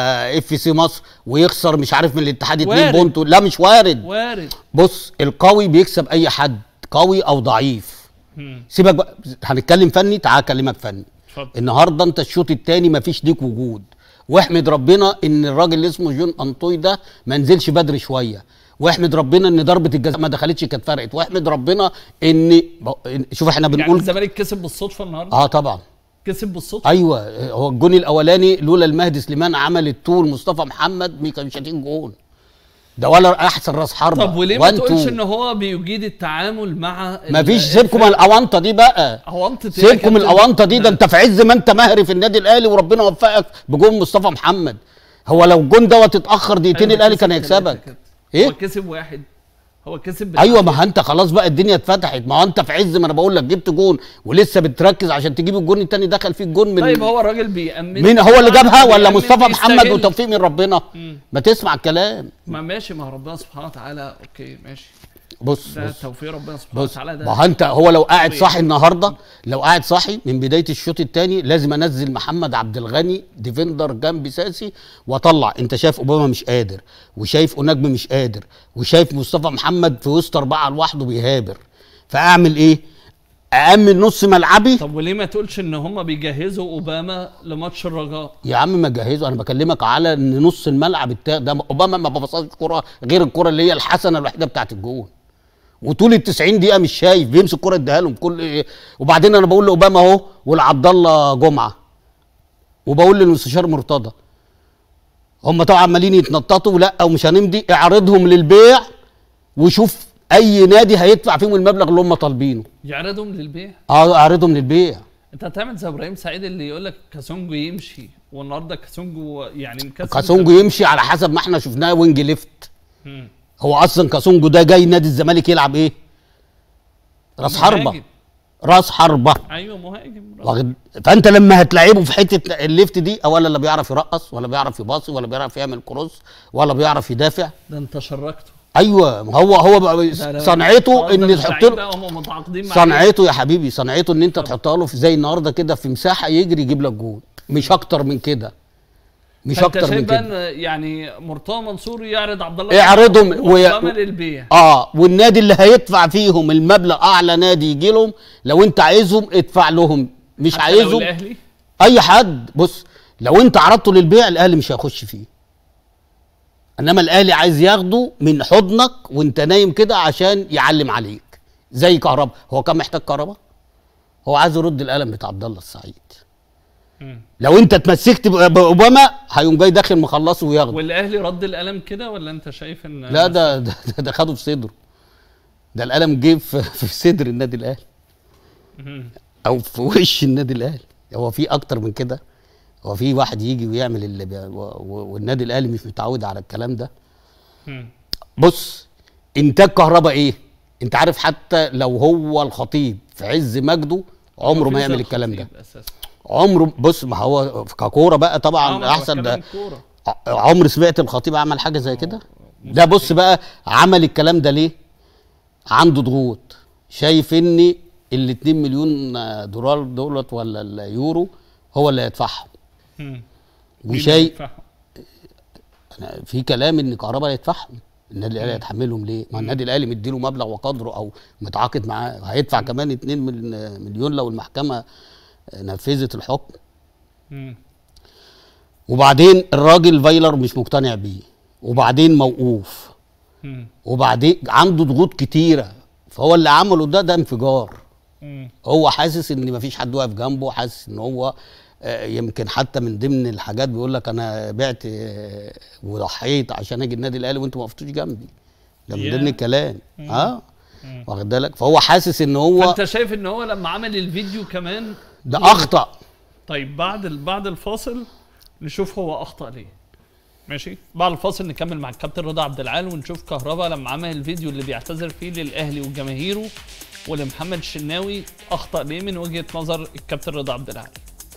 [SPEAKER 18] اف سي مصر ويخسر مش عارف من الاتحاد 2
[SPEAKER 1] وارد.
[SPEAKER 18] بونت لا مش وارد
[SPEAKER 1] وارد
[SPEAKER 18] بص القوي بيكسب اي حد قوي او ضعيف
[SPEAKER 1] مم.
[SPEAKER 18] سيبك بقى هنتكلم فني تعال اكلمك فني
[SPEAKER 1] اتفضل.
[SPEAKER 18] النهارده انت الشوط الثاني مفيش ليك وجود واحمد ربنا ان الراجل اللي اسمه جون انطوي ده ما نزلش بدري شويه واحمد ربنا ان ضربه الجزاء ما دخلتش كانت فرقت واحمد ربنا ان شوف احنا
[SPEAKER 1] يعني
[SPEAKER 18] بنقول
[SPEAKER 1] الزمالك كسب بالصدفه النهارده
[SPEAKER 18] اه طبعا
[SPEAKER 1] كسب بالصدفه
[SPEAKER 18] ايوه هو الجون الاولاني لولا المهدي سليمان عمل الطول مصطفى محمد ما كانش هتيجي جون ده ولا احسن راس حربه
[SPEAKER 1] طب وليه ما
[SPEAKER 18] وانتو-
[SPEAKER 1] تقولش ان هو بيجيد التعامل مع ال-
[SPEAKER 18] مفيش سيبكم من الاونطه دي بقى
[SPEAKER 1] أونطة إيه يا
[SPEAKER 18] سيبكم من
[SPEAKER 1] كابتن؟
[SPEAKER 18] الاونطه دي ده انت في عز ما انت مهري في النادي الاهلي وربنا وفقك بجون مصطفى محمد هو لو الجون دوت اتاخر دقيقتين
[SPEAKER 1] أيوة،
[SPEAKER 18] الاهلي
[SPEAKER 1] كسب
[SPEAKER 18] كان
[SPEAKER 1] ثلاثة
[SPEAKER 18] هيكسبك
[SPEAKER 1] كده.
[SPEAKER 18] ايه
[SPEAKER 1] هو كسب واحد هو كسب
[SPEAKER 18] ايوه ما انت خلاص بقى الدنيا اتفتحت ما هو انت في عز ما انا بقول لك جبت جون ولسه بتركز عشان تجيب الجون التاني دخل فيك جون من
[SPEAKER 1] طيب هو الراجل بيأمن
[SPEAKER 18] مين هو اللي جابها ولا
[SPEAKER 1] بيأمن
[SPEAKER 18] مصطفى محمد
[SPEAKER 1] بيستغل.
[SPEAKER 18] وتوفيق من ربنا
[SPEAKER 1] مم.
[SPEAKER 18] ما تسمع الكلام
[SPEAKER 1] ما ماشي مع ربنا سبحانه وتعالى اوكي ماشي
[SPEAKER 18] بص
[SPEAKER 1] ده
[SPEAKER 18] بص
[SPEAKER 1] توفيق ربنا سبحانه
[SPEAKER 18] بص
[SPEAKER 1] وتعالى ده
[SPEAKER 18] ما هو انت هو لو قاعد
[SPEAKER 1] طبيعي.
[SPEAKER 18] صاحي النهارده لو قاعد صاحي من بدايه الشوط الثاني لازم انزل محمد عبد الغني ديفندر جنب ساسي واطلع انت شايف اوباما مش قادر وشايف اوناجم مش قادر وشايف مصطفى محمد في وسط اربعه لوحده بيهابر فاعمل ايه؟ اامن نص ملعبي
[SPEAKER 1] طب وليه ما تقولش ان هم بيجهزوا اوباما لماتش الرجاء
[SPEAKER 18] يا عم ما جهزه انا بكلمك على ان نص الملعب التا... ده اوباما ما ببصاش كوره غير الكوره اللي هي الحسنه الوحيده بتاعت الجون وطول ال 90 دقيقه مش شايف بيمسك كوره اديها لهم كل وبعدين انا بقول لاوباما اهو ولعبد الله جمعه وبقول للمستشار مرتضى هم طبعا عمالين يتنططوا لا ومش هنمضي اعرضهم للبيع وشوف اي نادي هيدفع فيهم المبلغ اللي هم طالبينه
[SPEAKER 1] يعرضهم للبيع
[SPEAKER 18] اه اعرضهم للبيع
[SPEAKER 1] انت هتعمل زي ابراهيم سعيد اللي يقول لك كاسونجو يمشي والنهارده كاسونجو يعني مكسب
[SPEAKER 18] كاسونجو يمشي على حسب ما احنا شفناه وينج ليفت
[SPEAKER 1] مم.
[SPEAKER 18] هو اصلا كاسونجو ده جاي نادي الزمالك يلعب ايه راس حربه
[SPEAKER 1] مهاجم.
[SPEAKER 18] راس حربه
[SPEAKER 1] ايوه مهاجم
[SPEAKER 18] واخد فانت لما هتلعبه في حته الليفت دي اولا لا بيعرف يرقص ولا بيعرف يباصي ولا بيعرف يعمل كروس ولا بيعرف يدافع
[SPEAKER 1] ده انت شركته
[SPEAKER 18] ايوه ما هو هو بقى
[SPEAKER 1] ده- ده-
[SPEAKER 18] صنعته
[SPEAKER 1] خلاص ده
[SPEAKER 18] ان
[SPEAKER 1] مش
[SPEAKER 18] تحط
[SPEAKER 1] لعيب
[SPEAKER 18] له
[SPEAKER 1] بقى، هم متعاقدين معاه.
[SPEAKER 18] صنعته يا حبيبي صنعته ان انت تحطها له في زي النهارده كده في مساحه يجري يجيب لك جول مش اكتر من كده مش
[SPEAKER 1] فانت
[SPEAKER 18] اكتر
[SPEAKER 1] شايف
[SPEAKER 18] من
[SPEAKER 1] بقى
[SPEAKER 18] كده
[SPEAKER 1] ان يعني مرتضى منصور يعرض عبد الله
[SPEAKER 18] اعرضهم
[SPEAKER 1] وأوباما للبيع
[SPEAKER 18] اه والنادي اللي هيدفع فيهم المبلغ اعلى نادي يجي لهم لو انت عايزهم ادفع لهم مش
[SPEAKER 1] حتى لو
[SPEAKER 18] عايزهم
[SPEAKER 1] الاهلي
[SPEAKER 18] اي حد بص لو انت عرضته للبيع الاهلي مش هيخش فيه انما الاهلي عايز ياخده من حضنك وانت نايم كده عشان يعلم عليك زي كهربا هو كان محتاج كهربا هو عايز يرد القلم بتاع عبد الله السعيد
[SPEAKER 1] مم.
[SPEAKER 18] لو انت اتمسكت ب- باوباما هيقوم جاي داخل مخلصه وياخده
[SPEAKER 1] والاهلي رد القلم كده ولا انت شايف ان
[SPEAKER 18] لا ده ده, ده, ده خده في صدره ده القلم جه في, في صدر النادي الاهلي
[SPEAKER 1] مم.
[SPEAKER 18] او في وش النادي الاهلي هو في اكتر من كده هو في واحد يجي ويعمل اللي بي... و... و... والنادي الاهلي مش متعود على الكلام ده
[SPEAKER 1] مم.
[SPEAKER 18] بص انتاج كهرباء ايه انت عارف حتى لو هو الخطيب في عز مجده عمره ما
[SPEAKER 1] مفيش
[SPEAKER 18] يعمل
[SPEAKER 1] زي
[SPEAKER 18] الكلام ده
[SPEAKER 1] الخطيب أساساً.
[SPEAKER 18] عمره بص ما هو ككوره بقى
[SPEAKER 1] آه،
[SPEAKER 18] طبعا
[SPEAKER 1] ما أنا
[SPEAKER 18] احسن ده
[SPEAKER 1] بتكلم كورة.
[SPEAKER 18] ع- عمر سمعت الخطيب عمل حاجه زي كده ده بص بقى عمل الكلام ده ليه عنده ضغوط شايف ان ال 2 مليون دولار دولت ولا اليورو هو اللي هيدفعهم
[SPEAKER 1] مم.
[SPEAKER 18] وشايف
[SPEAKER 1] مين اللي
[SPEAKER 18] أنا في كلام ان كهرباء هيدفعهم النادي الاهلي هيتحملهم ليه؟ ما النادي الاهلي مديله مبلغ وقدره او متعاقد معاه هيدفع كمان 2 مل- مليون لو المحكمه نفذت الحكم
[SPEAKER 1] مم.
[SPEAKER 18] وبعدين الراجل فايلر مش مقتنع بيه وبعدين موقوف
[SPEAKER 1] مم.
[SPEAKER 18] وبعدين عنده ضغوط كتيره فهو اللي عمله ده ده انفجار
[SPEAKER 1] مم.
[SPEAKER 18] هو حاسس ان مفيش حد واقف جنبه حاسس ان هو آه، يمكن حتى من ضمن الحاجات بيقول لك انا بعت آه، وضحيت عشان اجي النادي الاهلي وانتوا ما وقفتوش جنبي ده من
[SPEAKER 1] ياه.
[SPEAKER 18] ضمن الكلام
[SPEAKER 1] مم.
[SPEAKER 18] اه
[SPEAKER 1] مم.
[SPEAKER 18] واخد بالك فهو حاسس ان هو
[SPEAKER 1] فانت شايف ان هو لما عمل الفيديو كمان
[SPEAKER 18] ده اخطا
[SPEAKER 1] طيب بعد ال- بعد الفاصل نشوف هو اخطا ليه ماشي بعد الفاصل نكمل مع الكابتن رضا عبد العال ونشوف كهربا لما عمل الفيديو اللي بيعتذر فيه للاهلي وجماهيره ولمحمد الشناوي اخطا ليه من وجهه نظر الكابتن رضا عبد العال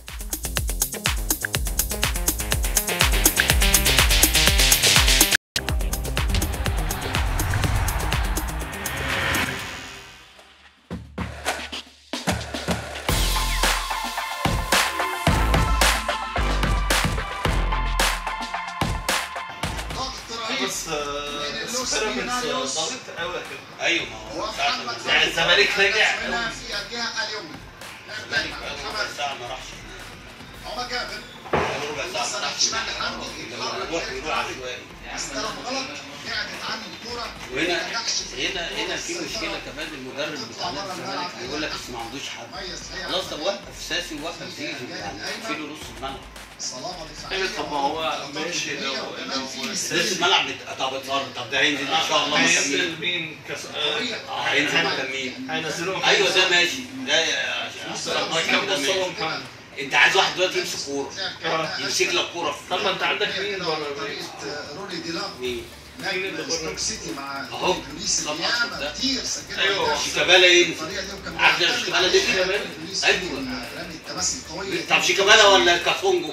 [SPEAKER 16] بس بيراميدز ضغط قوي كده
[SPEAKER 15] ايوه
[SPEAKER 16] ما هو يعني الزمالك رجع
[SPEAKER 15] هنا في الجهه اليومي
[SPEAKER 16] الزمالك بقى ربع ساعه ما راحش
[SPEAKER 15] عمر جابر
[SPEAKER 16] ربع ساعه ما راحش
[SPEAKER 15] شمال حمدي
[SPEAKER 16] يروح يروح عشوائي
[SPEAKER 15] استلم غلط بعدت عنه الكوره
[SPEAKER 19] وهنا هنا هنا في مشكله كمان المدرب بتاع نادي الزمالك هيقول لك بس ما عندوش حد خلاص طب وقف ساسي ووقف زيزو يعني في له نص الملعب
[SPEAKER 16] ايوه طب ما هو ماشي لو لو
[SPEAKER 19] نص الملعب بت- طب اتفرج طب ده هينزل ان شاء الله
[SPEAKER 16] هينزل
[SPEAKER 19] مكملين
[SPEAKER 16] مين كاس
[SPEAKER 19] اه هينزل مكملين
[SPEAKER 16] هينزلوهم
[SPEAKER 19] ايوه ده ماشي ده يا
[SPEAKER 16] الله يكرمك
[SPEAKER 19] ده
[SPEAKER 16] وصلهم
[SPEAKER 19] ماشي.
[SPEAKER 16] كمان
[SPEAKER 19] انت عايز واحد دلوقتي يمسك كوره
[SPEAKER 16] آه.
[SPEAKER 19] يمسك لك كوره في
[SPEAKER 16] طب ما انت عندك مين بره
[SPEAKER 15] روني ديلاب
[SPEAKER 19] مين؟
[SPEAKER 15] نجم ستوك سيتي مع
[SPEAKER 19] اهو
[SPEAKER 15] بوليس
[SPEAKER 19] طب
[SPEAKER 15] الياما
[SPEAKER 19] أقصد ده.
[SPEAKER 15] كتير سجلوا
[SPEAKER 19] ايوه
[SPEAKER 15] أهداف.
[SPEAKER 19] شيكابالا ينزل
[SPEAKER 15] الطريقة دي وكان
[SPEAKER 19] عارف
[SPEAKER 15] بيعتمد
[SPEAKER 19] شيكابالا دي
[SPEAKER 15] على
[SPEAKER 19] كمان
[SPEAKER 15] بوليس
[SPEAKER 19] ايوه
[SPEAKER 15] رمي التماس القوية
[SPEAKER 19] طب شيكابالا ولا كافونجو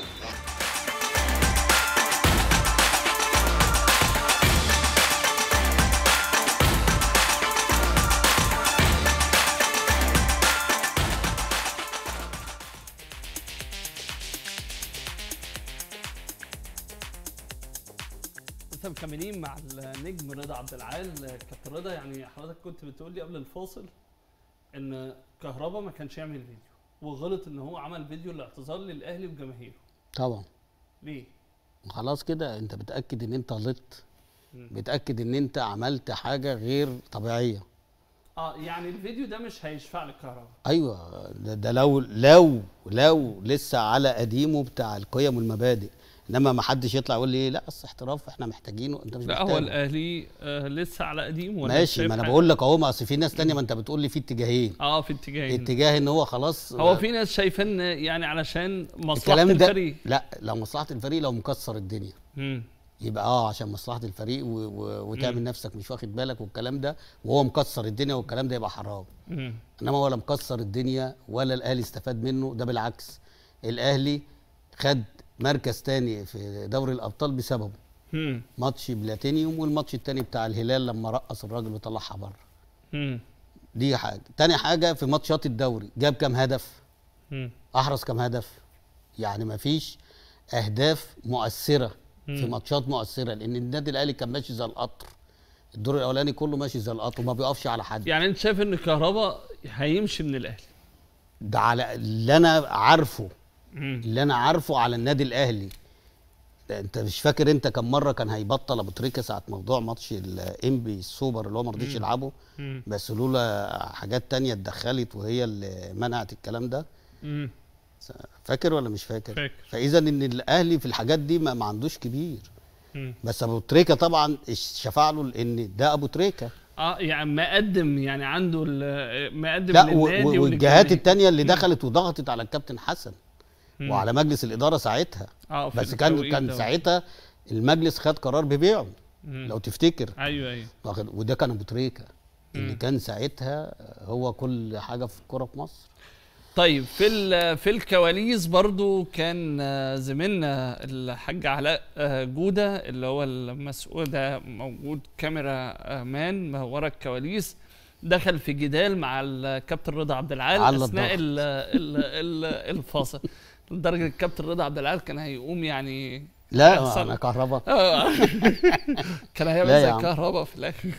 [SPEAKER 1] لسه مكملين مع النجم رضا عبد العال كابتن رضا يعني حضرتك كنت بتقول لي قبل الفاصل ان كهربا ما كانش يعمل فيديو وغلط ان هو عمل فيديو الاعتذار للاهلي وجماهيره
[SPEAKER 18] طبعا
[SPEAKER 1] ليه؟
[SPEAKER 18] خلاص كده انت بتاكد ان انت غلطت
[SPEAKER 1] مم.
[SPEAKER 18] بتاكد ان انت عملت حاجه غير طبيعيه
[SPEAKER 1] اه يعني الفيديو ده مش هيشفع للكهرباء
[SPEAKER 18] ايوه ده, ده لو لو لو لسه على قديمه بتاع القيم والمبادئ انما ما حدش يطلع يقول لي لا اصل احتراف احنا محتاجينه انت مش
[SPEAKER 1] لا هو
[SPEAKER 18] محتاج
[SPEAKER 1] الاهلي آه لسه على قديم ولا
[SPEAKER 18] ماشي
[SPEAKER 1] شايف
[SPEAKER 18] ما انا
[SPEAKER 1] حاجة؟
[SPEAKER 18] بقول لك اهو ما اصل في ناس تانية ما انت بتقول لي في اتجاهين
[SPEAKER 1] اه في اتجاهين
[SPEAKER 18] اتجاه ان هو خلاص
[SPEAKER 1] هو في ناس شايفه ان يعني علشان مصلحه
[SPEAKER 18] الكلام ده
[SPEAKER 1] الفريق
[SPEAKER 18] لا لو مصلحه الفريق لو مكسر الدنيا
[SPEAKER 1] مم.
[SPEAKER 18] يبقى اه عشان مصلحه الفريق و... و... وتعمل
[SPEAKER 1] مم.
[SPEAKER 18] نفسك مش واخد بالك والكلام ده وهو مكسر الدنيا والكلام ده يبقى حرام
[SPEAKER 1] مم.
[SPEAKER 18] انما ولا مكسر الدنيا ولا الاهلي استفاد منه ده بالعكس الاهلي خد مركز تاني في دوري الابطال بسببه
[SPEAKER 1] مم.
[SPEAKER 18] ماتش بلاتينيوم والماتش التاني بتاع الهلال لما رقص الراجل وطلعها بره
[SPEAKER 1] مم.
[SPEAKER 18] دي حاجه تاني حاجه في ماتشات الدوري جاب كام هدف
[SPEAKER 1] مم.
[SPEAKER 18] احرز كام هدف يعني مفيش اهداف مؤثره في
[SPEAKER 1] مم.
[SPEAKER 18] ماتشات مؤثره لان النادي الاهلي كان ماشي زي القطر الدور الاولاني كله ماشي زي القطر وما بيقفش على حد
[SPEAKER 1] يعني انت شايف ان كهربا هيمشي من الاهلي
[SPEAKER 18] ده على اللي انا عارفه
[SPEAKER 1] مم.
[SPEAKER 18] اللي انا عارفه على النادي الاهلي ده انت مش فاكر انت كم مره كان هيبطل ابو تريكه ساعه موضوع ماتش الانبي السوبر اللي هو ما رضيش
[SPEAKER 1] مم.
[SPEAKER 18] يلعبه
[SPEAKER 1] مم.
[SPEAKER 18] بس لولا حاجات تانية اتدخلت وهي اللي منعت الكلام ده
[SPEAKER 1] مم.
[SPEAKER 18] فاكر ولا مش فاكر
[SPEAKER 1] فاكر.
[SPEAKER 18] فاذا ان الاهلي في الحاجات دي ما, ما عندوش كبير
[SPEAKER 1] مم.
[SPEAKER 18] بس ابو تريكه طبعا شفع له لان ده ابو تريكه
[SPEAKER 1] اه يعني مقدم يعني عنده ال- مقدم
[SPEAKER 18] لا و-
[SPEAKER 1] للنادي
[SPEAKER 18] و- والجهات
[SPEAKER 1] وللجماهير.
[SPEAKER 18] التانية اللي
[SPEAKER 1] مم.
[SPEAKER 18] دخلت وضغطت على الكابتن حسن
[SPEAKER 1] مم.
[SPEAKER 18] وعلى مجلس الاداره ساعتها
[SPEAKER 1] اه في
[SPEAKER 18] بس كان
[SPEAKER 1] التوقيت
[SPEAKER 18] كان
[SPEAKER 1] ده.
[SPEAKER 18] ساعتها المجلس خد قرار ببيعه
[SPEAKER 1] مم.
[SPEAKER 18] لو تفتكر
[SPEAKER 1] ايوه ايوه
[SPEAKER 18] واخد- وده كان ابو تريكه اللي
[SPEAKER 1] مم.
[SPEAKER 18] كان ساعتها هو كل حاجه في الكوره في مصر
[SPEAKER 1] طيب في ال- في الكواليس برضو كان آه، زميلنا الحاج علاء آه، جوده اللي هو المسؤول ده موجود كاميرا آه، مان ورا الكواليس دخل في جدال مع الكابتن رضا عبد العال
[SPEAKER 18] على
[SPEAKER 1] اثناء
[SPEAKER 18] الضغط.
[SPEAKER 1] ال- ال- ال- الفاصل لدرجه الكابتن رضا عبد العال كان هيقوم يعني
[SPEAKER 18] لا
[SPEAKER 1] هيحصل.
[SPEAKER 18] انا كهرباء
[SPEAKER 1] آه. كان هيعمل
[SPEAKER 18] لا يا
[SPEAKER 1] زي
[SPEAKER 18] عم.
[SPEAKER 1] الكهرباء في الاخر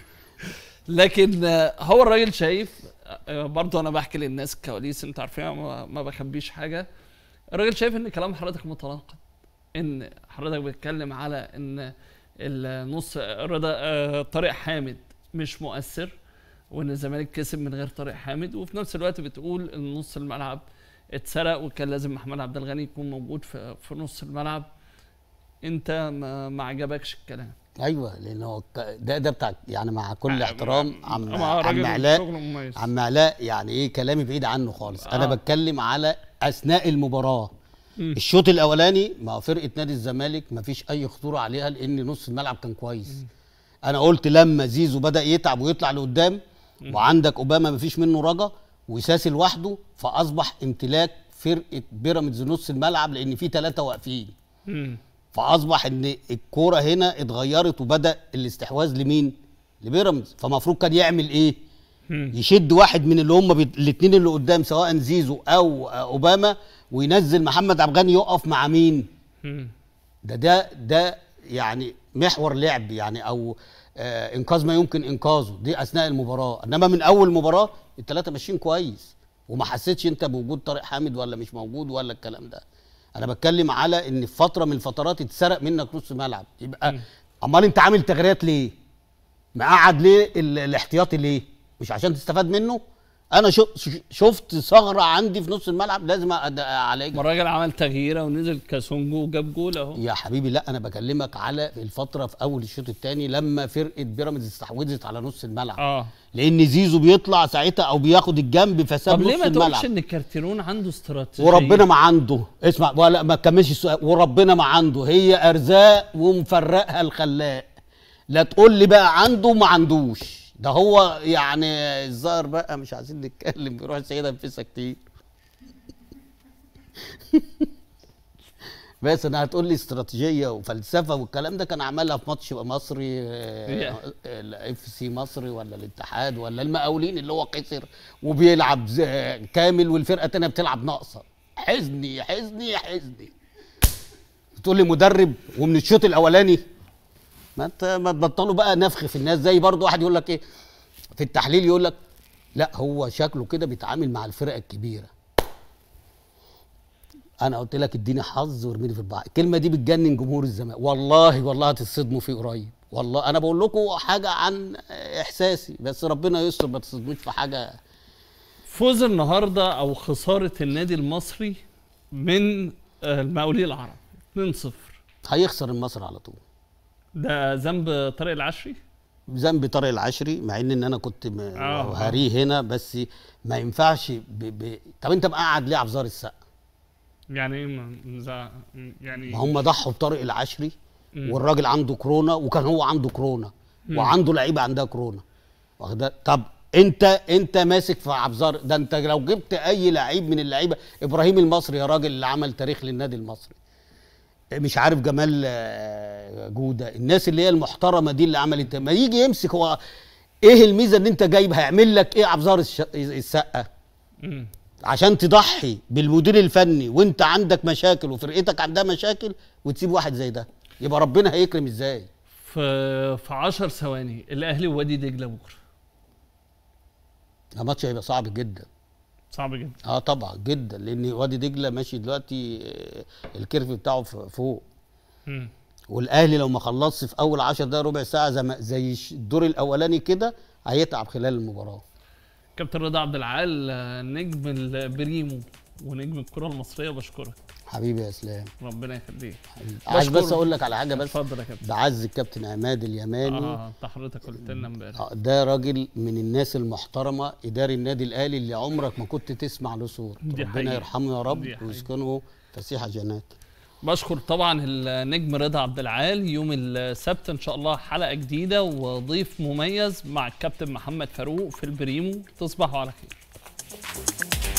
[SPEAKER 1] لكن آه، هو الراجل شايف آه، برضه انا بحكي للناس الكواليس انت عارفين أنا ما, ما بخبيش حاجه الراجل شايف ان كلام حضرتك متناقض ان حضرتك بتتكلم على ان النص رضا آه، طارق حامد مش مؤثر وان الزمالك كسب من غير طارق حامد وفي نفس الوقت بتقول ان نص الملعب اتسرق وكان لازم محمد عبد الغني يكون موجود في, في نص الملعب انت ما, ما عجبكش الكلام
[SPEAKER 18] ايوه لان هو ك- ده ده بتاع يعني مع كل
[SPEAKER 1] آه،
[SPEAKER 18] احترام عم
[SPEAKER 1] مع
[SPEAKER 18] عم
[SPEAKER 1] راجل
[SPEAKER 18] علاء
[SPEAKER 1] شغله مميز.
[SPEAKER 18] عم علاء يعني ايه كلامي بعيد عنه خالص انا
[SPEAKER 1] آه.
[SPEAKER 18] بتكلم على اثناء المباراه
[SPEAKER 1] مم.
[SPEAKER 18] الشوط الاولاني مع فرقه نادي الزمالك مفيش اي خطوره عليها لان نص الملعب كان كويس انا قلت لما زيزو بدا يتعب ويطلع لقدام وعندك اوباما مفيش منه رجا وساسي لوحده فاصبح امتلاك فرقه بيراميدز نص الملعب لان في ثلاثه واقفين
[SPEAKER 1] مم.
[SPEAKER 18] فاصبح ان الكوره هنا اتغيرت وبدا الاستحواذ لمين لبيراميدز فمفروض كان يعمل ايه
[SPEAKER 1] مم.
[SPEAKER 18] يشد واحد من اللي هم الاثنين اللي قدام سواء زيزو او آه، اوباما وينزل محمد عبد الغني يقف مع مين
[SPEAKER 1] مم.
[SPEAKER 18] ده ده ده يعني محور لعب يعني او آه انقاذ ما يمكن انقاذه دي اثناء المباراه انما من اول مباراه الثلاثه ماشيين كويس وما حسيتش انت بوجود طارق حامد ولا مش موجود ولا الكلام ده انا بتكلم على ان في فتره من الفترات اتسرق منك نص ملعب يبقى امال انت عامل تغييرات ليه مقعد ليه ال- الاحتياطي ليه مش عشان تستفاد منه انا شو ش- شفت ثغره عندي في نص الملعب لازم أد- اعالجها
[SPEAKER 1] ما الراجل عمل تغييره ونزل كاسونجو وجاب جول اهو
[SPEAKER 18] يا حبيبي لا انا بكلمك على الفتره في اول الشوط الثاني لما فرقه بيراميدز استحوذت على نص الملعب
[SPEAKER 1] اه
[SPEAKER 18] لان زيزو بيطلع ساعتها او بياخد الجنب فساب
[SPEAKER 1] طب
[SPEAKER 18] نص
[SPEAKER 1] ليه ما
[SPEAKER 18] الملعب
[SPEAKER 1] تقولش ان كارتيرون عنده استراتيجيه
[SPEAKER 18] وربنا ما عنده اسمع ولا ما تكملش السؤال وربنا ما عنده هي ارزاق ومفرقها الخلاق لا تقول لي بقى عنده ما عندوش ده هو يعني الظاهر بقى مش عايزين نتكلم بيروح السيده نفسها كتير بس انا هتقول لي استراتيجيه وفلسفه والكلام ده كان عملها في ماتش مصري الاف سي مصري ولا الاتحاد ولا المقاولين اللي هو خسر وبيلعب ز- كامل والفرقه الثانيه بتلعب ناقصه حزني حزني حزني تقول لي مدرب ومن الشوط الاولاني ما انت ما تبطلوا بقى نفخ في الناس زي برضو واحد يقول لك ايه في التحليل يقول لك لا هو شكله كده بيتعامل مع الفرق الكبيره انا قلت لك اديني حظ وارميني في البحر الكلمه دي بتجنن جمهور الزمالك والله والله هتتصدموا فيه قريب والله انا بقول لكم حاجه عن احساسي بس ربنا يستر ما تصدموش في حاجه
[SPEAKER 1] فوز النهارده او خساره النادي المصري من آه، المقاولين العرب 2-0
[SPEAKER 18] هيخسر المصري على طول
[SPEAKER 1] ده ذنب طارق العشري
[SPEAKER 18] ذنب طارق العشري مع ان ان انا كنت م-
[SPEAKER 1] آه.
[SPEAKER 18] هاريه هنا بس ما ينفعش ب... ب... طب انت مقعد ليه عبد السقا
[SPEAKER 1] يعني ايه ما- زع- يعني
[SPEAKER 18] ما هم ضحوا بطارق العشري
[SPEAKER 1] مم.
[SPEAKER 18] والراجل عنده كورونا وكان هو عنده كورونا
[SPEAKER 1] مم.
[SPEAKER 18] وعنده لعيبه عندها كورونا واخد بالك؟ طب انت انت ماسك في عبزار ده انت لو جبت اي لعيب من اللعيبه ابراهيم المصري يا راجل اللي عمل تاريخ للنادي المصري مش عارف جمال آه، جوده الناس اللي هي المحترمه دي اللي عملت ما يجي يمسك هو ايه الميزه ان انت جايب هيعمل لك ايه عبزار الش- السقه
[SPEAKER 1] مم.
[SPEAKER 18] عشان تضحي بالمدير الفني وانت عندك مشاكل وفرقتك عندها مشاكل وتسيب واحد زي ده يبقى ربنا هيكرم ازاي
[SPEAKER 1] في في 10 ثواني الاهلي ووادي دجله بكره
[SPEAKER 18] ده ماتش هيبقى صعب جدا
[SPEAKER 1] صعب جدا
[SPEAKER 18] اه طبعا جدا لان وادي دجله ماشي دلوقتي آه، الكيرف بتاعه ف- فوق
[SPEAKER 1] مم.
[SPEAKER 18] والاهلي لو ما خلصش في اول 10 دقايق ربع ساعه زي ما- زي الش- الدور الاولاني كده هيتعب خلال المباراه
[SPEAKER 1] كابتن رضا عبد العال آه، نجم البريمو ونجم الكره المصريه بشكرك
[SPEAKER 18] حبيبي يا اسلام
[SPEAKER 1] ربنا يخليك
[SPEAKER 18] عايز بس
[SPEAKER 1] بشكرك.
[SPEAKER 18] اقول لك على حاجه بس
[SPEAKER 1] اتفضل يا كابتن
[SPEAKER 18] بعز الكابتن عماد اليماني
[SPEAKER 1] اه انت حضرتك قلت لنا امبارح
[SPEAKER 18] آه، ده راجل من الناس المحترمه اداري النادي الاهلي اللي عمرك ما كنت تسمع له صوت
[SPEAKER 1] دي
[SPEAKER 18] ربنا
[SPEAKER 1] حقيقة.
[SPEAKER 18] يرحمه يا
[SPEAKER 1] دي
[SPEAKER 18] رب
[SPEAKER 1] حقيقة.
[SPEAKER 18] ويسكنه فسيح جنات
[SPEAKER 1] بشكر طبعا النجم رضا عبد العال يوم السبت ان شاء الله حلقه جديده وضيف مميز مع الكابتن محمد فاروق في البريمو تصبحوا على خير